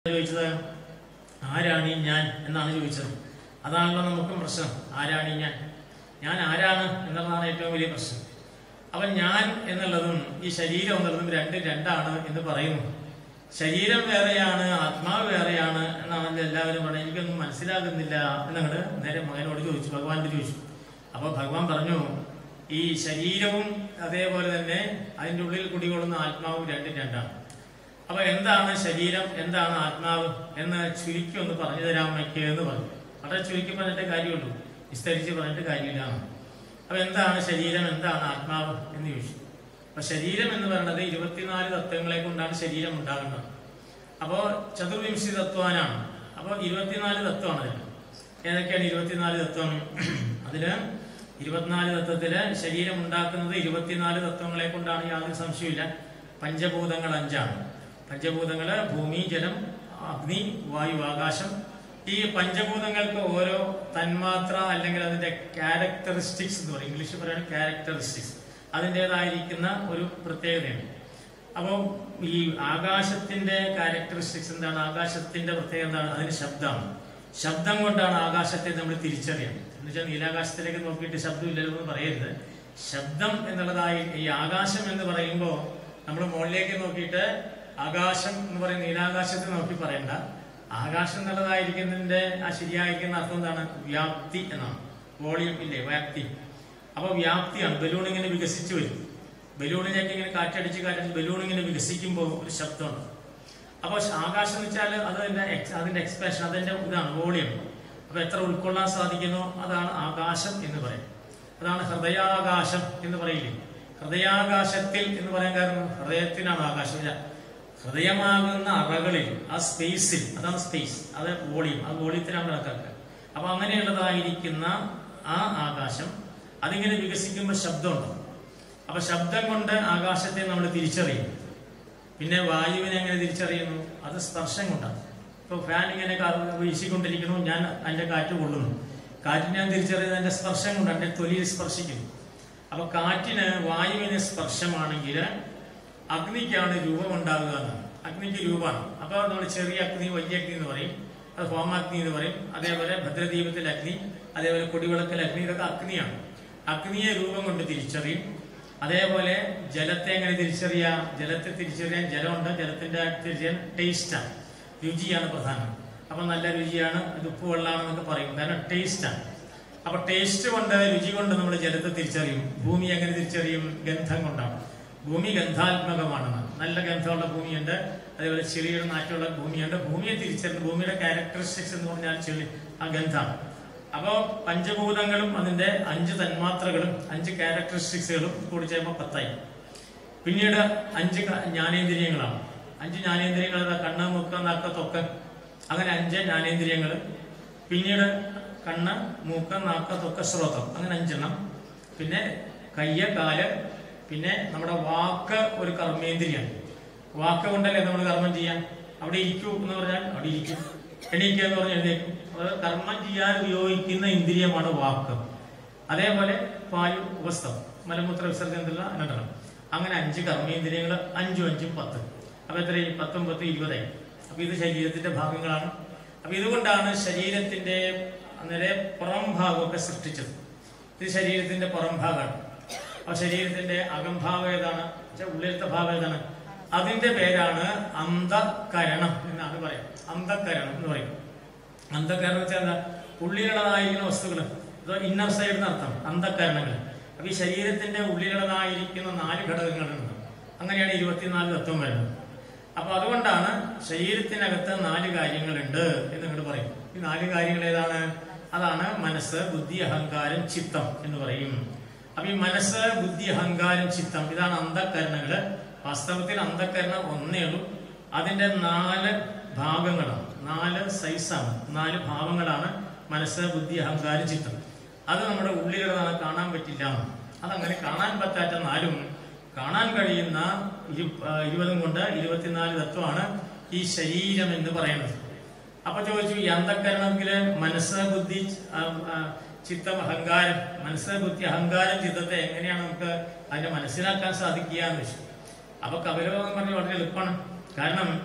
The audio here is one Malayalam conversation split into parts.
ചോദിച്ചത് ആരാണ് ഈ ഞാൻ എന്നാണ് ചോദിച്ചത് അതാണല്ലോ നമുക്കും പ്രശ്നം ആരാണ് ഈ ഞാൻ ഞാൻ ആരാണ് എന്നുള്ളതാണ് ഏറ്റവും വലിയ പ്രശ്നം അപ്പൊ ഞാൻ എന്നുള്ളതും ഈ ശരീരം എന്നുള്ളതും രണ്ട് രണ്ടാണ് എന്ന് പറയുന്നു ശരീരം വേറെയാണ് ആത്മാവ് വേറെയാണ് എന്നാണല്ലോ എല്ലാവരും പറയുന്നത് എനിക്കൊന്നും മനസ്സിലാകുന്നില്ല എന്നങ്ങോട്ട് നേരെ മകനോട് ചോദിച്ചു ഭഗവാനോട് ചോദിച്ചു അപ്പൊ ഭഗവാൻ പറഞ്ഞു ഈ ശരീരവും അതേപോലെ തന്നെ അതിൻ്റെ ഉള്ളിൽ കുടികൊള്ളുന്ന ആത്മാവും രണ്ടും രണ്ടാണ് അപ്പൊ എന്താണ് ശരീരം എന്താണ് ആത്മാവ് എന്ന് ചുരുക്കി ഒന്ന് പറഞ്ഞു തരാൻ അമ്മയ്ക്ക് എന്ന് പറഞ്ഞു വളരെ ചുരുക്കി പറഞ്ഞിട്ട് കാര്യമുള്ളൂ വിസ്തരിച്ച് പറഞ്ഞിട്ട് കാര്യമില്ല അപ്പൊ എന്താണ് ശരീരം എന്താണ് ആത്മാവ് എന്ന് ചോദിച്ചു അപ്പൊ ശരീരം എന്ന് പറയുന്നത് ഇരുപത്തിനാല് തത്വങ്ങളെ കൊണ്ടാണ് ശരീരം ഉണ്ടാകുന്നത് അപ്പോ ചതുർവിംശി തത്വാനാണ് അപ്പൊ ഇരുപത്തിനാല് തത്വമാണ് അതിന് ഏതൊക്കെയാണ് ഇരുപത്തിനാല് തത്വം അതില് ഇരുപത്തിനാല് തത്വത്തില് ശരീരം ഉണ്ടാക്കുന്നത് ഇരുപത്തിനാല് തത്വങ്ങളെ കൊണ്ടാണ് യാതൊരു സംശയമില്ല പഞ്ചഭൂതങ്ങൾ അഞ്ചാണ് പഞ്ചഭൂതങ്ങള് ഭൂമി ജലം അഗ്നി വായു ആകാശം ഈ പഞ്ചഭൂതങ്ങൾക്ക് ഓരോ തന്മാത്ര അല്ലെങ്കിൽ അതിന്റെ ക്യാരക്ടറിസ്റ്റിക്സ് എന്ന് പറയും ഇംഗ്ലീഷിൽ പറയുന്നത് ക്യാരക്ടറിസ്റ്റിക്സ് അതിൻ്റെതായിരിക്കുന്ന ഒരു പ്രത്യേകതയാണ് അപ്പോൾ ഈ ആകാശത്തിന്റെ ക്യാരക്ടറിസ്റ്റിക്സ് എന്താണ് ആകാശത്തിന്റെ പ്രത്യേകത എന്താണ് അതിന് ശബ്ദമാണ് ശബ്ദം കൊണ്ടാണ് ആകാശത്തെ നമ്മൾ തിരിച്ചറിയുന്നത് എന്ന് വെച്ചാൽ നീലാകാശത്തിലേക്ക് നോക്കിയിട്ട് ശബ്ദമില്ലല്ലോ എന്ന് പറയരുത് ശബ്ദം എന്നുള്ളതായി ഈ ആകാശം എന്ന് പറയുമ്പോൾ നമ്മൾ മുകളിലേക്ക് നോക്കിയിട്ട് ആകാശം എന്ന് പറയുന്ന നീലാകാശത്തെ നോക്കി പറയണ്ട ആകാശം എന്നുള്ളതായിരിക്കുന്നതിന്റെ ആ ശരിയായിരിക്കുന്ന അർത്ഥം എന്താണ് വ്യാപ്തി എന്നാണ് വോളിയം ഇല്ലേ വ്യാപ്തി അപ്പൊ വ്യാപ്തിയാണ് ബലൂൺ ഇങ്ങനെ വികസിച്ചു വരും ബലൂണിലേക്ക് ഇങ്ങനെ കാറ്റടിച്ച് കാറ്റടിച്ച് ബലൂൺ ഇങ്ങനെ വികസിക്കുമ്പോൾ ഒരു ശബ്ദമുണ്ട് അപ്പൊ ആകാശം എന്ന് വെച്ചാൽ അത് അതിന്റെ ex- അതിന്റെ എക്സ്പ്രഷൻ അതിന്റെ ഇതാണ് വോളിയം അപ്പൊ എത്ര ഉൾക്കൊള്ളാൻ സാധിക്കുന്നോ അതാണ് ആകാശം എന്ന് പറയും അതാണ് ഹൃദയാകാശം എന്ന് പറയില്ലേ ഹൃദയാകാശത്തിൽ എന്ന് പറയാൻ കാരണം ഹൃദയത്തിനാണ് ആകാശം ഇല്ല ഹൃദയമാകുന്ന അറകളിൽ ആ സ്പേസിൽ അതാണ് സ്പേസ് അത് വോളിയം ആ വോളിയത്തിനാണ് കണക്കാക്കുക അപ്പൊ അങ്ങനെയുള്ളതായിരിക്കുന്ന ആ ആകാശം അതിങ്ങനെ വികസിക്കുമ്പോൾ ശബ്ദമുണ്ട് അപ്പൊ ശബ്ദം കൊണ്ട് ആകാശത്തെ നമ്മൾ തിരിച്ചറിയും പിന്നെ വായുവിനെ എങ്ങനെ തിരിച്ചറിയുന്നു അത് സ്പർശം കൊണ്ടാണ് ഇപ്പൊ ഫാൻ ഇങ്ങനെ കാ- വീശിക്കൊണ്ടിരിക്കണു ഞാൻ അതിന്റെ കാറ്റ് കൊള്ളുന്നു കാറ്റിനെ ഞാൻ തിരിച്ചറിയുന്നത് അതിന്റെ സ്പർശം കൊണ്ട് എന്റെ തൊലിയിൽ സ്പർശിക്കുന്നു അപ്പൊ കാറ്റിന് വായുവിന് സ്പർശമാണെങ്കിൽ അഗ്നിക്കാണ് രൂപം ഉണ്ടാകുക എന്നാണ് അഗ്നിക്ക് രൂപമാണ് അപ്പൊ നമ്മൾ ചെറിയ അഗ്നി വലിയ അഗ്നി എന്ന് പറയും അത് ഹോമാഗ്നി എന്ന് പറയും അതേപോലെ ഭദ്രദീപത്തിൽ അഗ്നി അതേപോലെ കൊടിവിളക്കൽ അഗ്നി ഇതൊക്കെ അഗ്നിയാണ് അഗ്നിയെ രൂപം കൊണ്ട് തിരിച്ചറിയും അതേപോലെ ജലത്തെ എങ്ങനെ തിരിച്ചറിയാം ജലത്തെ തിരിച്ചറിയാൻ ജലമുണ്ട് ജലത്തിന്റെ തിരിച്ചറിയാൻ ടേസ്റ്റാണ് രുചിയാണ് പ്രധാനം അപ്പൊ നല്ല രുചിയാണ് ഇത് ഉപ്പ് വെള്ളമാണെന്നൊക്കെ പറയും കാരണം ടേസ്റ്റാണ് അപ്പൊ ടേസ്റ്റ് കൊണ്ട് രുചി കൊണ്ട് നമ്മൾ ജലത്തെ തിരിച്ചറിയും ഭൂമി എങ്ങനെ തിരിച്ചറിയും ഗന്ധം കൊണ്ടാണ് ഭൂമി ഗന്ധാത്മകമാണെന്ന് നല്ല ഗന്ധമുള്ള ഭൂമിയുണ്ട് അതേപോലെ ചെളിയുടെ നാറ്റുള്ള ഭൂമിയുണ്ട് ഭൂമിയെ തിരിച്ചറിയുന്ന ഭൂമിയുടെ ക്യാരക്ടറിസ്റ്റിക്സ് എന്ന് പറഞ്ഞാൽ ചെളി ആ ഗന്ധമാണ് അപ്പോ പഞ്ചഭൂതങ്ങളും അതിന്റെ അഞ്ച് തന്മാത്രകളും അഞ്ച് ക്യാരക്ടറിസ്റ്റിക്സുകളും കൂടി ചേരുമ്പോൾ പത്തായി പിന്നീട് അഞ്ച് ക- ജ്ഞാനേന്ദ്രിയങ്ങളാണ് അഞ്ച് ജ്ഞാനേന്ദ്രിയങ്ങൾ ഏതാ? കണ്ണ് മൂക്ക് നാക്ക് തൊക്ക് അങ്ങനെ അഞ്ച് ജ്ഞാനേന്ദ്രിയങ്ങൾ പിന്നീട് കണ്ണ് മൂക്ക് നാക്ക് തൊക്ക് ശ്രോതം അങ്ങനെ അഞ്ചെണ്ണം പിന്നെ കയ്യ് കാല് പിന്നെ നമ്മുടെ വാക്ക് ഒരു കർമ്മേന്ദ്രിയാണ് വാക്ക് കൊണ്ടല്ലേ നമ്മൾ കർമ്മം ചെയ്യാൻ അവിടെ ഇരിക്കൂ എന്ന് പറഞ്ഞാൽ അവിടെ ഇരിക്കും എണീക്കുക എന്ന് പറഞ്ഞാൽ എഴുന്നേക്കും അത് കർമ്മം ചെയ്യാൻ ഉപയോഗിക്കുന്ന ഇന്ദ്രിയമാണ് വാക്ക് അതേപോലെ വായു ഉപസ്ഥം മലമൂത്ര വിസർജനത്തിലുള്ള രണ്ടെണ്ണം അങ്ങനെ അഞ്ച് കർമ്മേന്ദ്രിയങ്ങൾ അഞ്ചും അഞ്ചും പത്ത് അപ്പൊ എത്രയും പത്തും പത്തും ഇരുപതായി അപ്പൊ ഇത് ശരീരത്തിന്റെ ഭാഗങ്ങളാണ് അപ്പൊ ഇതുകൊണ്ടാണ് ശരീരത്തിന്റെ അന്നേരെ പുറം ഭാഗമൊക്കെ സൃഷ്ടിച്ചത് ഇത് ശരീരത്തിന്റെ പുറം ഭാഗമാണ് അപ്പൊ ശരീരത്തിന്റെ അകംഭാഗം ഏതാണ് വെച്ചാൽ ഉള്ളിലത്തെ ഭാഗം ഏതാണ് അതിന്റെ പേരാണ് അന്ധകരണം എന്നാണ് പറയാം അന്ധകരണം എന്ന് പറയും അന്ധകരണം എന്ന് വെച്ചാൽ എന്താ ഉള്ളിലുള്ളതായിരിക്കുന്ന വസ്തുക്കൾ അതോ ഇന്നർ സൈഡ് എന്നർത്ഥം അന്ധകരണങ്ങൾ അപ്പൊ ഈ ശരീരത്തിന്റെ ഉള്ളിലുള്ളതായിരിക്കുന്ന നാല് ഘടകങ്ങളുണ്ട് അങ്ങനെയാണ് ഇരുപത്തിനാല് തത്വം വരുന്നത് അപ്പൊ അതുകൊണ്ടാണ് ശരീരത്തിനകത്ത് നാല് കാര്യങ്ങളുണ്ട് എന്ന് നിങ്ങൾ പറയും ഈ നാല് കാര്യങ്ങൾ ഏതാണ് അതാണ് മനസ്സ് ബുദ്ധി അഹങ്കാരം ചിത്തം എന്ന് പറയും അപ്പൊ ഈ മനസ്സ് ബുദ്ധി അഹങ്കാരം ചിത്തം ഇതാണ് അന്ധകരണങ്ങള് വാസ്തവത്തിൽ അന്ധകരണം ഒന്നേ ഉള്ളൂ അതിന്റെ നാല് ഭാഗങ്ങളാണ് നാല് സൈസാണ് നാല് ഭാവങ്ങളാണ് മനസ്സ് ബുദ്ധി അഹങ്കാരം ചിത്തം അത് നമ്മുടെ ഉള്ളിലുള്ളതാണ് കാണാൻ പറ്റില്ല അതങ്ങനെ കാണാൻ പറ്റാത്ത നാലും കാണാൻ കഴിയുന്ന ഇരു- ആ, ഇരുപതും കൊണ്ട് ഇരുപത്തിനാല് തത്വമാണ് ഈ ശരീരം എന്ന് പറയുന്നത് അപ്പൊ ചോദിച്ചു ഈ അന്ധകരണത്തില് മനസ്സ് ബുദ്ധി ആ, ആ, ചിത്തം അഹങ്കാരം മനസ്സ് ബുദ്ധി അഹങ്കാരം ചിത്തത്തെ എങ്ങനെയാണ് നമുക്ക് അതിനെ മനസ്സിലാക്കാൻ സാധിക്കുക എന്ന് വെച്ചു അപ്പൊ കപിലഭഗവാൻ പറഞ്ഞു വളരെ എളുപ്പമാണ് കാരണം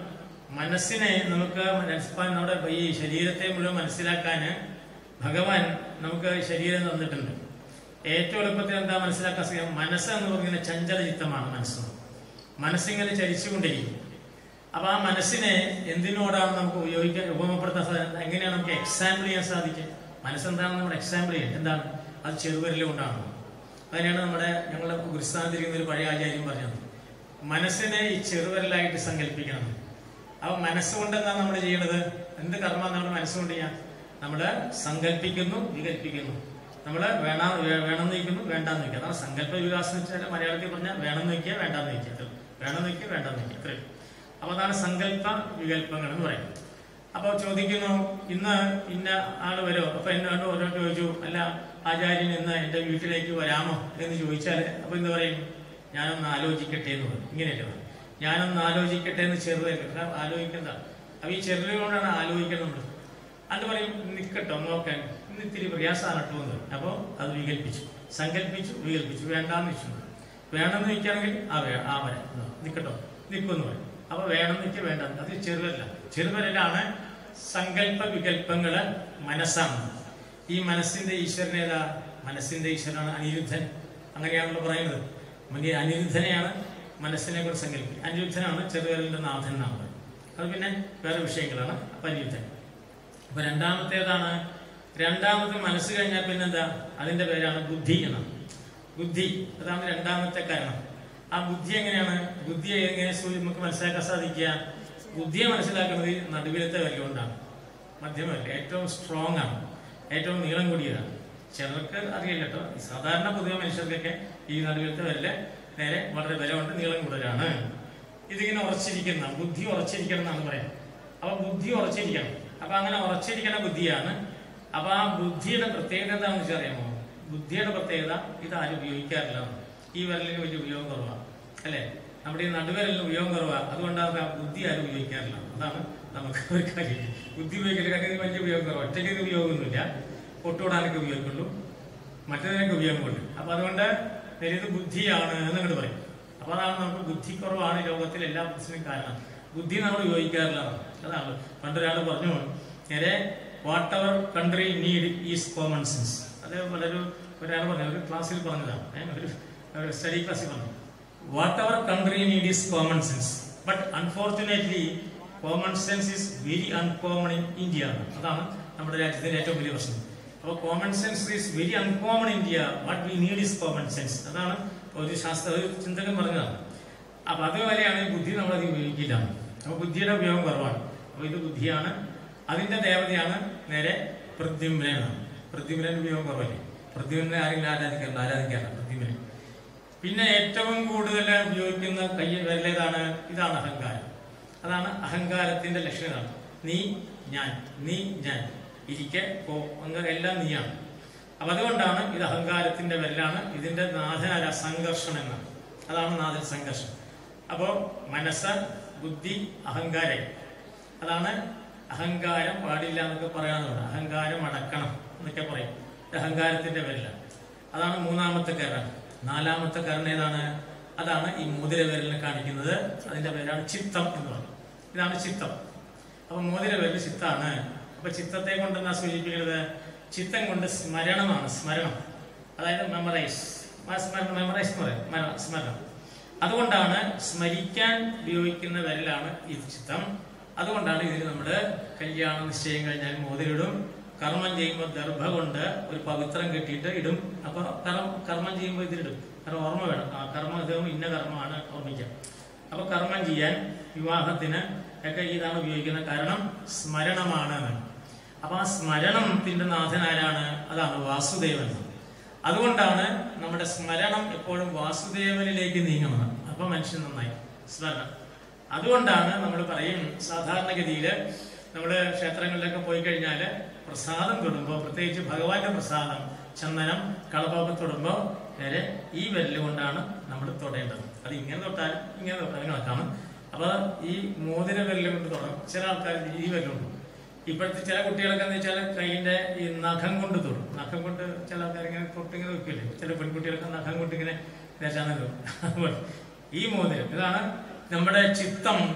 മനസ്സിനെ നമുക്ക് മനസ്സിലാക്കാൻ നമ്മുടെ ഈ ശരീരത്തെ മുഴുവൻ മനസ്സിലാക്കാൻ ഭഗവാൻ നമുക്ക് ശരീരം തന്നിട്ടുണ്ട് ഏറ്റവും എളുപ്പത്തിൽ എന്താ മനസ്സിലാക്കാൻ സാധിക്കും മനസ്സ് എന്ന് പറയുന്നത് ചഞ്ചല ചിത്തമാണ് മനസ്സ് മനസ്സിങ്ങനെ ചലിച്ചുകൊണ്ടിരിക്കും അപ്പൊ ആ മനസ്സിനെ എന്തിനോടാണ് നമുക്ക് ഉപയോഗിക്കാൻ ഉപമപ്പെടുത്താൻ സാധിക്കുന്നത് എങ്ങനെയാണ് നമുക്ക് എക്സാമ്പിൾ ചെയ്യാൻ സാധിക്കുക മനസ്സെന്താണെന്ന് നമ്മുടെ എക്സാമ്പിൾ ചെയ്യാൻ എന്താണ് അത് ചെറുവിരൽ കൊണ്ടാണ് അതിനാണ് നമ്മുടെ ഞങ്ങളുടെ ഗുരുസ്ഥാനത്തിരിക്കുന്ന ഒരു പഴയ ആചാര്യം പറഞ്ഞത് മനസ്സിനെ ഈ ചെറുവിരലായിട്ട് സങ്കല്പിക്കണം അപ്പൊ മനസ്സുകൊണ്ട് എന്താ നമ്മൾ ചെയ്യണത് എന്ത് കർമ്മ നമ്മൾ മനസ്സുകൊണ്ട് ചെയ്യാം നമ്മൾ സങ്കല്പിക്കുന്നു വികല്പിക്കുന്നു നമ്മൾ വേണ വേ- വേണമെന്ന് വയ്ക്കുന്നു വേണ്ടാന്ന് വയ്ക്കുക അതാണ് സങ്കല്പ വികാസം എന്ന് വെച്ചാൽ മലയാളത്തിൽ പറഞ്ഞാൽ വേണമെന്ന് വയ്ക്കുക വേണ്ടാന്ന് വയ്ക്കുക അത്രേ. വേണമെന്ന് വയ്ക്കുക വേണ്ടാന്ന് വയ്ക്കുക അത്രയും അപ്പൊ അതാണ് സങ്കല്പ വികല്പങ്ങൾ എന്ന് പറയുന്നത് അപ്പൊ ചോദിക്കുന്നു ഇന്ന് ഇന്ന ആള് വരോ അപ്പൊ എന്നോട് ഓരോ ചോദിച്ചു അല്ല ആചാര്യൻ ഇന്ന് എന്റെ വീട്ടിലേക്ക് വരാമോ എന്ന് ചോദിച്ചാൽ അപ്പൊ എന്ത് പറയും ഞാനൊന്ന് ആലോചിക്കട്ടെ എന്ന് പറയും ഇങ്ങനെയല്ലേ പറയും. ഞാനൊന്ന് ആലോചിക്കട്ടെ എന്ന് ചെറുതായിട്ട് ആലോചിക്കണ്ട അപ്പൊ ഈ ചെറുതിൽ കൊണ്ടാണ് ആലോചിക്കുന്നത് നമ്മൾ അത് പറയും നിക്കട്ടോ നോക്കാൻ ഇന്ന് ഇത്തിരി പ്രയാസമാണ് കേട്ടോ എന്ന് പറയും. അപ്പൊ അത് വികല്പിച്ചു സങ്കല്പിച്ചു വികല്പിച്ചു വേണ്ടാന്ന് വെച്ചു വേണമെന്ന് വെക്കുകയാണെങ്കിൽ ആ വേ ആ വരാം എന്നാ, നിക്കട്ടോ നിക്കുമെന്ന് പറയും അപ്പൊ വേണം നിൽക്കുക വേണ്ട അത് ചെറുവരല്ല ചെറുവരലാണ് സങ്കല്പ വികല്പങ്ങള് മനസ്സാണ് ഈ മനസ്സിന്റെ ഈശ്വരൻ ഏതാ മനസ്സിന്റെ ഈശ്വരനാണ് അനിരുദ്ധൻ അങ്ങനെയാണല്ലോ പറയുന്നത് മുന്നിൽ അനിരുദ്ധനെയാണ് മനസ്സിനെ കൂടെ സങ്കല്പിക്കുക അനിരുദ്ധനാണ് ചെറുവരലിന്റെ നാഥൻ എന്നാണ് പറയുന്നത് അത് പിന്നെ വേറെ വിഷയങ്ങളാണ് അപ്പൊ അനിരുദ്ധൻ അപ്പൊ രണ്ടാമത്തേതാണ് രണ്ടാമത്തെ മനസ്സ് കഴിഞ്ഞാൽ പിന്നെന്താ അതിന്റെ പേരാണ് ബുദ്ധി എന്നാണ് ബുദ്ധി അതാണ് രണ്ടാമത്തെ കാരണം ആ ബുദ്ധി എങ്ങനെയാണ് ബുദ്ധിയെ എങ്ങനെ സൂചി- നമുക്ക് മനസ്സിലാക്കാൻ സാധിക്കുക ബുദ്ധിയെ മനസ്സിലാക്കുന്നത് ഈ നടുവിലത്തെ വിരൽ കൊണ്ടാണ് മധ്യമല്ല ഏറ്റവും സ്ട്രോങ് ആണ് ഏറ്റവും നീളം കൂടിയതാണ് ചിലർക്ക് അറിയില്ല കേട്ടോ സാധാരണ പൊതുവെ മനുഷ്യർക്കൊക്കെ ഈ നടുവിലത്തെ വിരല് നേരെ വളരെ ബലമുണ്ട് നീളം കൂടുതലാണ് ഇതിങ്ങനെ ഉറച്ചിരിക്കുന്ന ബുദ്ധി ഉറച്ചിരിക്കണം എന്നാണ് പറയുന്നത് അപ്പൊ ബുദ്ധി ഉറച്ചിരിക്കണം അപ്പൊ അങ്ങനെ ഉറച്ചിരിക്കുന്ന ബുദ്ധിയാണ് അപ്പൊ ആ ബുദ്ധിയുടെ പ്രത്യേകത എന്താണെന്ന് വെച്ചാൽ അറിയാമോ ബുദ്ധിയുടെ പ്രത്യേകത ഇത് ആരും ഉപയോഗിക്കാറില്ല ഈ വിരലിന് വലിയ ഉപയോഗം കുറവാണ് അല്ലെ നമ്മുടെ ഈ നടുവിരലിന് ഉപയോഗം കുറവാണ് അതുകൊണ്ടാണ് ആ ബുദ്ധി ആരും ഉപയോഗിക്കാറില്ല അതാണ് നമുക്ക് ഒരു കാര്യം ബുദ്ധി ഉപയോഗിക്കുന്ന കാര്യം വലിയ ഉപയോഗം കുറവാണ് ഒറ്റയ്ക്ക് ഇത് ഉപയോഗമൊന്നുമില്ല പൊട്ടുവിടാനൊക്കെ ഉപയോഗിക്കുള്ളൂ മറ്റതിനൊക്കെ ഉപയോഗമുണ്ട് അപ്പൊ അതുകൊണ്ട് ഇത് ബുദ്ധിയാണ് എന്നങ്ങോട്ട് പറയും അപ്പൊ അതാണ് നമുക്ക് ബുദ്ധിക്കുറവാണ് ലോകത്തിൽ എല്ലാ പ്രശ്നത്തിനും കാരണം ബുദ്ധി നമ്മൾ ഉപയോഗിക്കാറില്ല അതാണ് പണ്ടൊരാൾ പറഞ്ഞു നേരെ what our country need is common sense അത് വളരെ ഒരാൾ പറഞ്ഞു ഒരു ക്ലാസ്സിൽ പറഞ്ഞതാണ് ഏ, ഒരു സ്റ്റഡി ക്ലാസ്സിൽ പറഞ്ഞു what our country need is common sense but unfortunately common sense is very uncommon in India അതാണ് നമ്മുടെ രാജ്യത്തിന്റെ ഏറ്റവും വലിയ പ്രശ്നം അപ്പോൾ common sense is very uncommon India what we need is common sense അതാണ് ഒരു ശാസ്ത്ര ഒരു ചിന്തകൻ പറഞ്ഞതാണ് അപ്പൊ അതുപോലെയാണ് ഈ ബുദ്ധി നമ്മൾ അത് ഉപയോഗിക്കില്ല അപ്പൊ ബുദ്ധിയുടെ ഉപയോഗം കുറവാണ് അപ്പൊ ഇത് ബുദ്ധിയാണ് അതിന്റെ ദേവതയാണ് നേരെ പ്രദ്യുമ്നാണ് പ്രദ്യുമ്നന്റെ ഉപയോഗം കുറവല്ലേ പ്രദ്യുമ്നെ ആരെങ്കിലും ആരാധിക്കാറുണ്ട് ആരാധിക്കാറില്ല പ്രദ്യുമ്നെ പിന്നെ ഏറ്റവും കൂടുതൽ ഉപയോഗിക്കുന്ന കൈ വിരലേതാണ് ഇതാണ് അഹങ്കാരം അതാണ് അഹങ്കാരത്തിന്റെ ലക്ഷണമാണ് നീ ഞാൻ നീ ഞാൻ ഇരിക്കെ പോ അങ്ങനെ എല്ലാം നീയാണ് അപ്പൊ അതുകൊണ്ടാണ് ഇത് അഹങ്കാരത്തിന്റെ വിരലാണ് ഇതിന്റെ നാഥനാര സംഘർഷം എന്നാണ് അതാണ് നാഥൻ സംഘർഷം അപ്പോ മനസ്സ് ബുദ്ധി അഹങ്കാരം അതാണ് അഹങ്കാരം പാടില്ല എന്നൊക്കെ പറയാറുണ്ട് അഹങ്കാരം അടക്കണം എന്നൊക്കെ പറയും ഇത് അഹങ്കാരത്തിന്റെ വിരലാണ് അതാണ് മൂന്നാമത്തെ കരണം നാലാമത്തെ കരണം ഏതാണ് അതാണ് ഈ മോതിര വിരലിനെ കാണിക്കുന്നത് അതിന്റെ പേരാണ് ചിത്തം എന്ന് പറയും ഇതാണ് ചിത്തം അപ്പൊ മോതിര വിരൽ ചിത്താണ് അപ്പൊ ചിത്തത്തെ കൊണ്ട് എന്നാ സൂചിപ്പിക്കുന്നത് ചിത്തം കൊണ്ട് സ്മരണമാണ് സ്മരണം അതായത് മെമ്മറൈസ് മെമ്മറൈസ് എന്ന് പറയും മര- സ്മരണം അതുകൊണ്ടാണ് സ്മരിക്കാൻ ഉപയോഗിക്കുന്ന വിരലാണ് ഈ ചിത്തം അതുകൊണ്ടാണ് ഇതിന് നമ്മൾ കല്യാണ നിശ്ചയം കഴിഞ്ഞാൽ മോതിരിടും കർമ്മം ചെയ്യുമ്പോൾ ദർഭ കൊണ്ട് ഒരു പവിത്രം കെട്ടിയിട്ട് ഇടും അപ്പൊ കർമ്മ കർമ്മം ചെയ്യുമ്പോൾ ഇതിലിടും കാരണം ഓർമ്മ വേണം ആ കർമ്മം ഇത് ഇന്ന കർമ്മമാണ് ഓർമ്മിക്കുക അപ്പൊ കർമ്മം ചെയ്യാൻ വിവാഹത്തിന് ഒക്കെ ഇതാണ് ഉപയോഗിക്കുന്നത് കാരണം സ്മരണമാണ് എന്നാണ്. അപ്പൊ ആ സ്മരണത്തിന്റെ നാഥൻ ആരാണ് അതാണ് വാസുദേവൻ അതുകൊണ്ടാണ് നമ്മുടെ സ്മരണം എപ്പോഴും വാസുദേവനിലേക്ക് നീങ്ങുന്നത് അപ്പൊ മനുഷ്യൻ നന്നായി സ്മരണം അതുകൊണ്ടാണ് നമ്മൾ പറയും സാധാരണഗതിയിൽ നമ്മൾ ക്ഷേത്രങ്ങളിലൊക്കെ പോയി കഴിഞ്ഞാൽ പ്രസാദം തൊടുമ്പോൾ പ്രത്യേകിച്ച് ഭഗവാന്റെ പ്രസാദം ചന്ദനം കളപ്പൊക്കെ തൊടുമ്പോൾ നേരെ ഈ വിരല് കൊണ്ടാണ് നമ്മൾ തൊടേണ്ടത് അത് ഇങ്ങനെ തൊട്ടാലും ഇങ്ങനെ തൊട്ടാലും കണക്കാണ് അപ്പൊ ഈ മോതിര വിരല് കൊണ്ട് തൊടണം ചില ആൾക്കാർ ഈ വിരലുണ്ട് ഇപ്പോഴത്തെ ചില കുട്ടികളൊക്കെ എന്ന് വെച്ചാൽ കൈയിന്റെ ഈ നഖം കൊണ്ട് തൊടും നഖം കൊണ്ട് ചില ആൾക്കാർ ഇങ്ങനെ തൊട്ടിങ്ങനെ വെക്കില്ലേ ചില പെൺകുട്ടികളൊക്കെ നഖം കൊണ്ട് ഇങ്ങനെ ദേശാനല്ലോ ഈ മോതിരം ഇതാണ് നമ്മുടെ ചിത്തം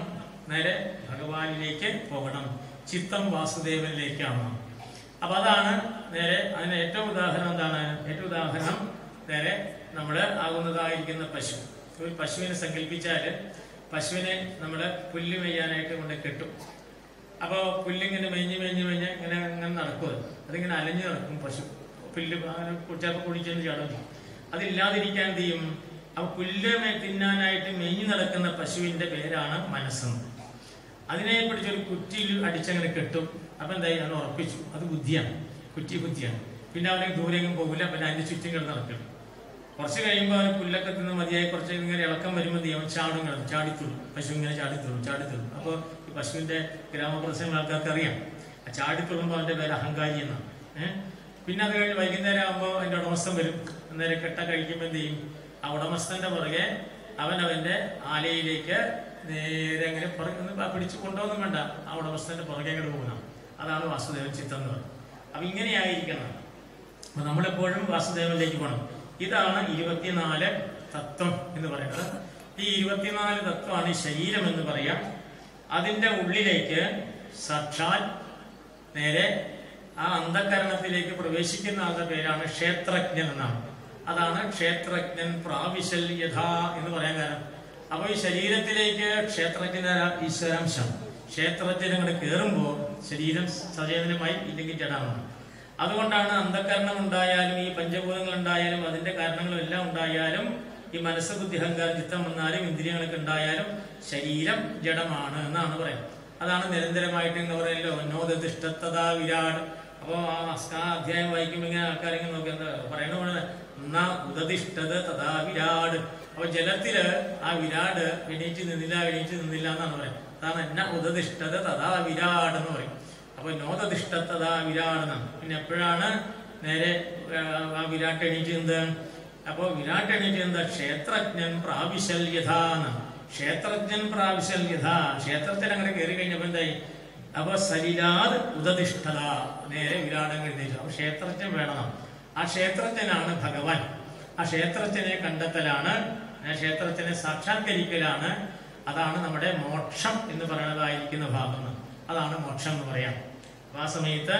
നേരെ ഭഗവാനിലേക്ക് പോകണം ചിത്തം വാസുദേവനിലേക്കാണ് അപ്പൊ അതാണ് നേരെ അതിന് ഏറ്റവും ഉദാഹരണം എന്താണ് ഏറ്റവും ഉദാഹരണം നേരെ നമ്മള് ആകുന്നതായിരിക്കുന്ന പശു ഒരു പശുവിനെ സങ്കല്പിച്ചാല് പശുവിനെ നമ്മള് പുല്ല് മെയ്യാനായിട്ട് കൊണ്ട് കെട്ടും അപ്പൊ പുല്ലിങ്ങനെ മെഞ്ഞ് മെഞ്ഞ് മെഞ്ഞ് ഇങ്ങനെ ഇങ്ങനെ നടക്കും അതിങ്ങനെ അലഞ്ഞു നടക്കും പശു പുല്ല് അങ്ങനെ ചിലപ്പോൾ കുടിച്ചെന്ന് ചാടും അതില്ലാതിരിക്കാൻ എന്ത് ചെയ്യും അപ്പൊ പുല്ല് മെ- തിന്നാനായിട്ട് മെഞ്ഞു നടക്കുന്ന പശുവിന്റെ പേരാണ് മനസ്സെന്ന് അതിനെ പിടിച്ചൊരു കുറ്റിയിൽ അടിച്ചങ്ങനെ കെട്ടും അപ്പൊ എന്തായി അത് ഉറപ്പിച്ചു അത് ബുദ്ധിയാണ് കുറ്റി ബുദ്ധിയാണ് പിന്നെ അവിടെ ദൂരെങ്കിലും പോകില്ല പിന്നെ അതിന്റെ ചുറ്റും കിടന്ന് നടക്കണം കുറച്ച് കഴിയുമ്പോൾ അവന് പുല്ലൊക്കെ തിന്ന് മതിയായി കുറച്ച് ഇങ്ങനെ ഇളക്കം വരുമ്പോൾ എന്ത് ചെയ്യും ചാടും കിടന്നു ചാടിത്തുള്ളൂ പശു ഇങ്ങനെ ചാടിത്തുള്ളൂ ചാടിത്തുള്ളൂ അപ്പോൾ ഈ പശുവിന്റെ ഗ്രാമപ്രദേശങ്ങൾ ആൾക്കാർക്ക് അറിയാം ആ ചാടിത്തുള്ളുമ്പോൾ അവന്റെ പേര് അഹങ്കാരി എന്നാണ് ഏഹ് പിന്നെ അത് കഴിഞ്ഞ് വൈകുന്നേരം ആകുമ്പോൾ അതിന്റെ ഉടമസ്ഥൻ വരും അന്നേരം കെട്ട കഴിക്കുമ്പോൾ എന്ത് ചെയ്യും ആ ഉടമസ്ഥന്റെ പുറകെ അവൻ അവന്റെ ആലയിലേക്ക് നേരെ അങ്ങനെ പുറകെ ഒന്ന് പിടിച്ചു കൊണ്ടുപോകുന്നു വേണ്ട ആ ഉടമസ്ഥന്റെ പുറകെ അങ്ങോട്ട് പോകുന്ന അതാണ് വാസുദേവ ചിത്തം എന്ന് പറയുന്നത് അപ്പൊ ഇങ്ങനെയായിരിക്കണം അപ്പൊ നമ്മളെപ്പോഴും വാസുദേവനിലേക്ക് പോകണം ഇതാണ് ഇരുപത്തിനാല് തത്വം എന്ന് പറയുന്നത് ഈ ഇരുപത്തിനാല് തത്വമാണ് ഈ ശരീരം എന്ന് പറയാം അതിന്റെ ഉള്ളിലേക്ക് സാക്ഷാൽ നേരെ ആ അന്ധകരണത്തിലേക്ക് പ്രവേശിക്കുന്ന ആളുടെ പേരാണ് ക്ഷേത്രജ്ഞൻ എന്നാണ് അതാണ് ക്ഷേത്രജ്ഞൻ പ്രാവിശൽ യഥാ എന്ന് പറയാൻ കാരണം അപ്പൊ ഈ ശരീരത്തിലേക്ക് ക്ഷേത്രജ്ഞന ഈശ്വരാംശം ക്ഷേത്രജ്ഞൻ അങ്ങോട്ട് കയറുമ്പോൾ ശരീരം സചേതനമായി ഇല്ലെങ്കിൽ ജഡമാണ് അതുകൊണ്ടാണ് അന്ധകരണം ഉണ്ടായാലും ഈ പഞ്ചഭൂതങ്ങൾ ഉണ്ടായാലും അതിന്റെ കാരണങ്ങളും എല്ലാം ഉണ്ടായാലും ഈ മനസ്സ് ബുദ്ധി അഹങ്കാരം ചിത്തം വന്നാലും ഇന്ദ്രിയങ്ങളൊക്കെ ഉണ്ടായാലും ശരീരം ജഡമാണ് എന്നാണ് പറയുന്നത് അതാണ് നിരന്തരമായിട്ട് എന്ന് പറയല്ലോ നോദതിഷ്ഠത്തതാ വിരാട് അപ്പോ ആ ആ അധ്യായം വായിക്കുമ്പോൾ ഇങ്ങനെ ആൾക്കാർ ഇങ്ങനെ നോക്കി എന്താ പറയണ പോലെ എന്നാ ഉദതിഷ്ഠത തഥാ വിരാട് അപ്പൊ ജലത്തില് ആ വിരാട് എണീറ്റ് നിന്നില്ല എണീറ്റ് നിന്നില്ല എന്നാണ് പറയുന്നത് അതാണ് എന്നാ ഉദതിഷ്ഠത തഥാ വിരാട് എന്ന് പറയും അപ്പൊ നോദതിഷ്ഠത്തത വിരാടനം പിന്നെ എപ്പോഴാണ് നേരെ ആ, ആ വിരാട്ട് എണീറ്റുന്നത് അപ്പോ വിരാട്ട് എണീറ്റുന്നത് ക്ഷേത്രജ്ഞൻ പ്രാവിശൽ യഥാന്ന് ക്ഷേത്രജ്ഞൻ പ്രാവിശൽ യഥാ ക്ഷേത്രത്തിൽ അങ്ങനെ കയറി കഴിഞ്ഞപ്പോ എന്തായി അപ്പൊ സരിലാത് ഉദതിഷ്ഠത നേരെ വിരാടം എഴുന്നേറ്റു അപ്പൊ ക്ഷേത്രജ്ഞൻ വേണം ആ ക്ഷേത്രജ്ഞനാണ് ഭഗവാൻ ആ ക്ഷേത്രജ്ഞനെ കണ്ടെത്തലാണ് ആ ക്ഷേത്രജ്ഞനെ സാക്ഷാത്കരിക്കലാണ് അതാണ് നമ്മുടെ മോക്ഷം എന്ന് പറയുന്നതായിരിക്കുന്ന ഭാഗം അതാണ് മോക്ഷം എന്ന് പറയാം അപ്പൊ ആ സമയത്ത്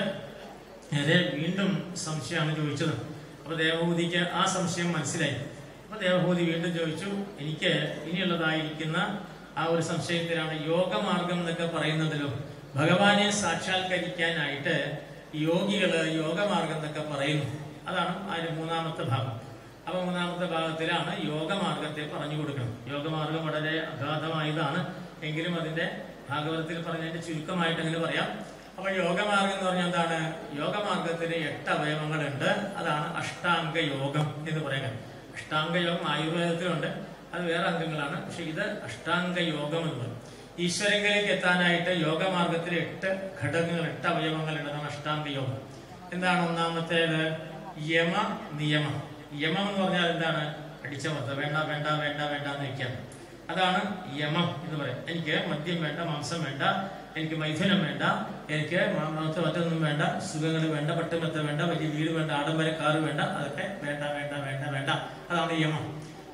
നേരെ വീണ്ടും സംശയമാണ് ചോദിച്ചത് അപ്പൊ ദേവഭൂതിക്ക് ആ സംശയം മനസ്സിലായി അപ്പൊ ദേവഭൂതി വീണ്ടും ചോദിച്ചു എനിക്ക് ഇനിയുള്ളതായിരിക്കുന്ന ആ ഒരു സംശയത്തിലാണ് യോഗമാർഗം എന്നൊക്കെ പറയുന്നതിലോ ഭഗവാനെ സാക്ഷാത്കരിക്കാനായിട്ട് യോഗികള് യോഗമാർഗം എന്നൊക്കെ പറയുന്നു അതാണ് ആ ഒരു മൂന്നാമത്തെ ഭാഗം അപ്പൊ മൂന്നാമത്തെ ഭാഗത്തിലാണ് യോഗമാർഗത്തെ പറഞ്ഞു കൊടുക്കണം യോഗമാർഗം വളരെ അഗാധമായതാണ് എങ്കിലും അതിന്റെ ഭാഗവതത്തിൽ പറഞ്ഞതിന്റെ ചുരുക്കമായിട്ട് അങ്ങനെ പറയാം അപ്പൊ യോഗമാർഗം എന്ന് പറഞ്ഞാൽ എന്താണ് യോഗമാർഗത്തിന് എട്ട് അവയവങ്ങളുണ്ട് അതാണ് അഷ്ടാംഗ യോഗം എന്ന് പറയുന്നത് അഷ്ടാംഗ യോഗം ആയുർവേദത്തിലുണ്ട് അത് വേറെ അംഗങ്ങളാണ് പക്ഷെ ഇത് അഷ്ടാംഗ യോഗം എന്ന് പറയും ഈശ്വരങ്കിലേക്ക് എത്താനായിട്ട് യോഗമാർഗത്തിൽ എട്ട് ഘടകങ്ങൾ എട്ട് അവയവങ്ങളുണ്ട് അതാണ് അഷ്ടാംഗ യോഗം എന്താണ് ഒന്നാമത്തേത് യമ നിയമം യമം എന്ന് പറഞ്ഞാൽ എന്താണ് അടിച്ചമർത്ത വേണ്ട വേണ്ട വേണ്ട വേണ്ട എന്ന് വെക്കാം അതാണ് യമം എന്ന് പറയും എനിക്ക് മദ്യം വേണ്ട മാംസം വേണ്ട എനിക്ക് മൈഥുനം വേണ്ട എനിക്ക് മാംസ മറ്റൊന്നും വേണ്ട സുഖങ്ങൾ വേണ്ട പട്ടുമെത്ത വേണ്ട വലിയ വീട് വേണ്ട ആഡംബര കാറ് വേണ്ട അതൊക്കെ വേണ്ട വേണ്ട വേണ്ട വേണ്ട അതാണ് യമം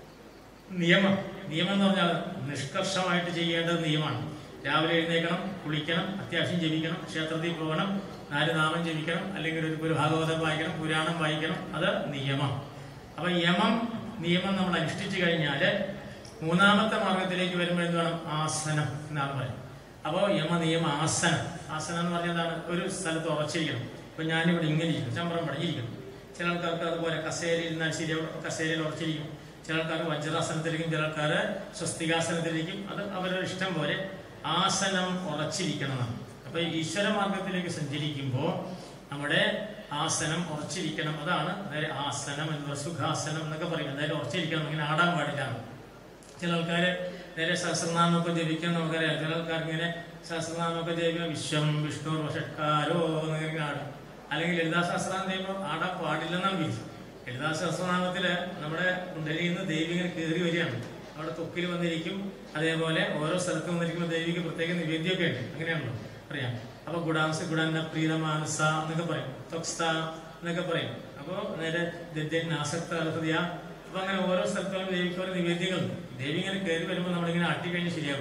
നിയമം നിയമം എന്ന് പറഞ്ഞാൽ നിഷ്കർഷമായിട്ട് ചെയ്യേണ്ടത് നിയമമാണ് രാവിലെ എഴുന്നേക്കണം കുളിക്കണം അത്യാവശ്യം ജപിക്കണം ക്ഷേത്രത്തിൽ പോകണം നാല് നാമം ജപിക്കണം അല്ലെങ്കിൽ ഒരു ഒരു ഭാഗവതം വായിക്കണം പുരാണം വായിക്കണം അത് നിയമം അപ്പൊ യമം നിയമം നമ്മൾ അനുഷ്ഠിച്ചു കഴിഞ്ഞാല് മൂന്നാമത്തെ മാർഗത്തിലേക്ക് വരുമ്പോൾ എന്ത് വേണം ആസനം എന്നാണ് പറയുന്നത് അപ്പോ യമ നിയമ ആസനം ആസനം എന്ന് പറഞ്ഞാൽ എന്താണ് ഒരു സ്ഥലത്ത് ഉറച്ചിരിക്കണം ഇപ്പൊ ഞാനിവിടെ ഇങ്ങനെ ഇരിക്കും ചമ്പ്രം പടഞ്ഞിരിക്കണം ചില ആൾക്കാർക്ക് അതുപോലെ കസേരയിൽ ഇരുന്നാൽ ശരി കസേരയിൽ ഉറച്ചിരിക്കും ചില ആൾക്കാർ വജ്രാസനത്തിലേക്കും ചില ആൾക്കാർ സ്വസ്തികാസനത്തിലേക്കും അത് അവരുടെ ഇഷ്ടം പോലെ ആസനം ഉറച്ചിരിക്കണം അപ്പൊ ഈ ഈശ്വര മാർഗത്തിലേക്ക് സഞ്ചരിക്കുമ്പോൾ നമ്മുടെ ആസനം ഉറച്ചിരിക്കണം അതാണ് നേരെ ആസനം എന്ന് പറയുക സുഖാസനം എന്നൊക്കെ പറയും നേരെ ഉറച്ചിരിക്കണം ഇങ്ങനെ ആടാൻ പാടില്ല ചില ആൾക്കാര് നേരെ സഹസ്രനാമൊക്കെ ജപിക്കാൻ നമുക്കറിയാം ചില ആൾക്കാർ ഇങ്ങനെ സഹസ്രനാമൊക്കെ ജപിക്കാൻ വിശ്വം വിഷ്ണു ഷട്കാരോ എന്നിങ്ങനെ ആടും അല്ലെങ്കിൽ ലളിതാ സഹസ്രനാമം ചെയ്യുമ്പോൾ ആടാൻ പാടില്ലെന്നാണ് വിധി ലളിതാ സഹസ്രനാമത്തില് നമ്മുടെ കുണ്ടലിയിൽ നിന്ന് ദേവി ഇങ്ങനെ കയറി വരികയാണ് അവിടെ തൊക്കിൽ വന്നിരിക്കും അതേപോലെ ഓരോ സ്ഥലത്ത് വന്നിരിക്കുമ്പോൾ ദേവിക്ക് പ്രത്യേക നിവേദ്യമൊക്കെ ഉണ്ട് അങ്ങനെയാണല്ലോ അറിയാം അപ്പൊ ഗുഡാംസ ഗുഡാന്ന പ്രീത മാനസ എന്നൊക്കെ പറയും തൊക്സ്ത എന്നൊക്കെ പറയും അപ്പോ നേരെ ദദ്യൻ ആസക്ത അർഹതയ അപ്പൊ അങ്ങനെ ഓരോ സ്ഥലത്തും ദേവിക്ക് ഓരോ നിവേദ്യങ്ങളുണ്ട് ദേവി ഇങ്ങനെ കയറി വരുമ്പോൾ നമ്മളിങ്ങനെ അട്ടിക്കഴിഞ്ഞ് ശരിയാവില്ല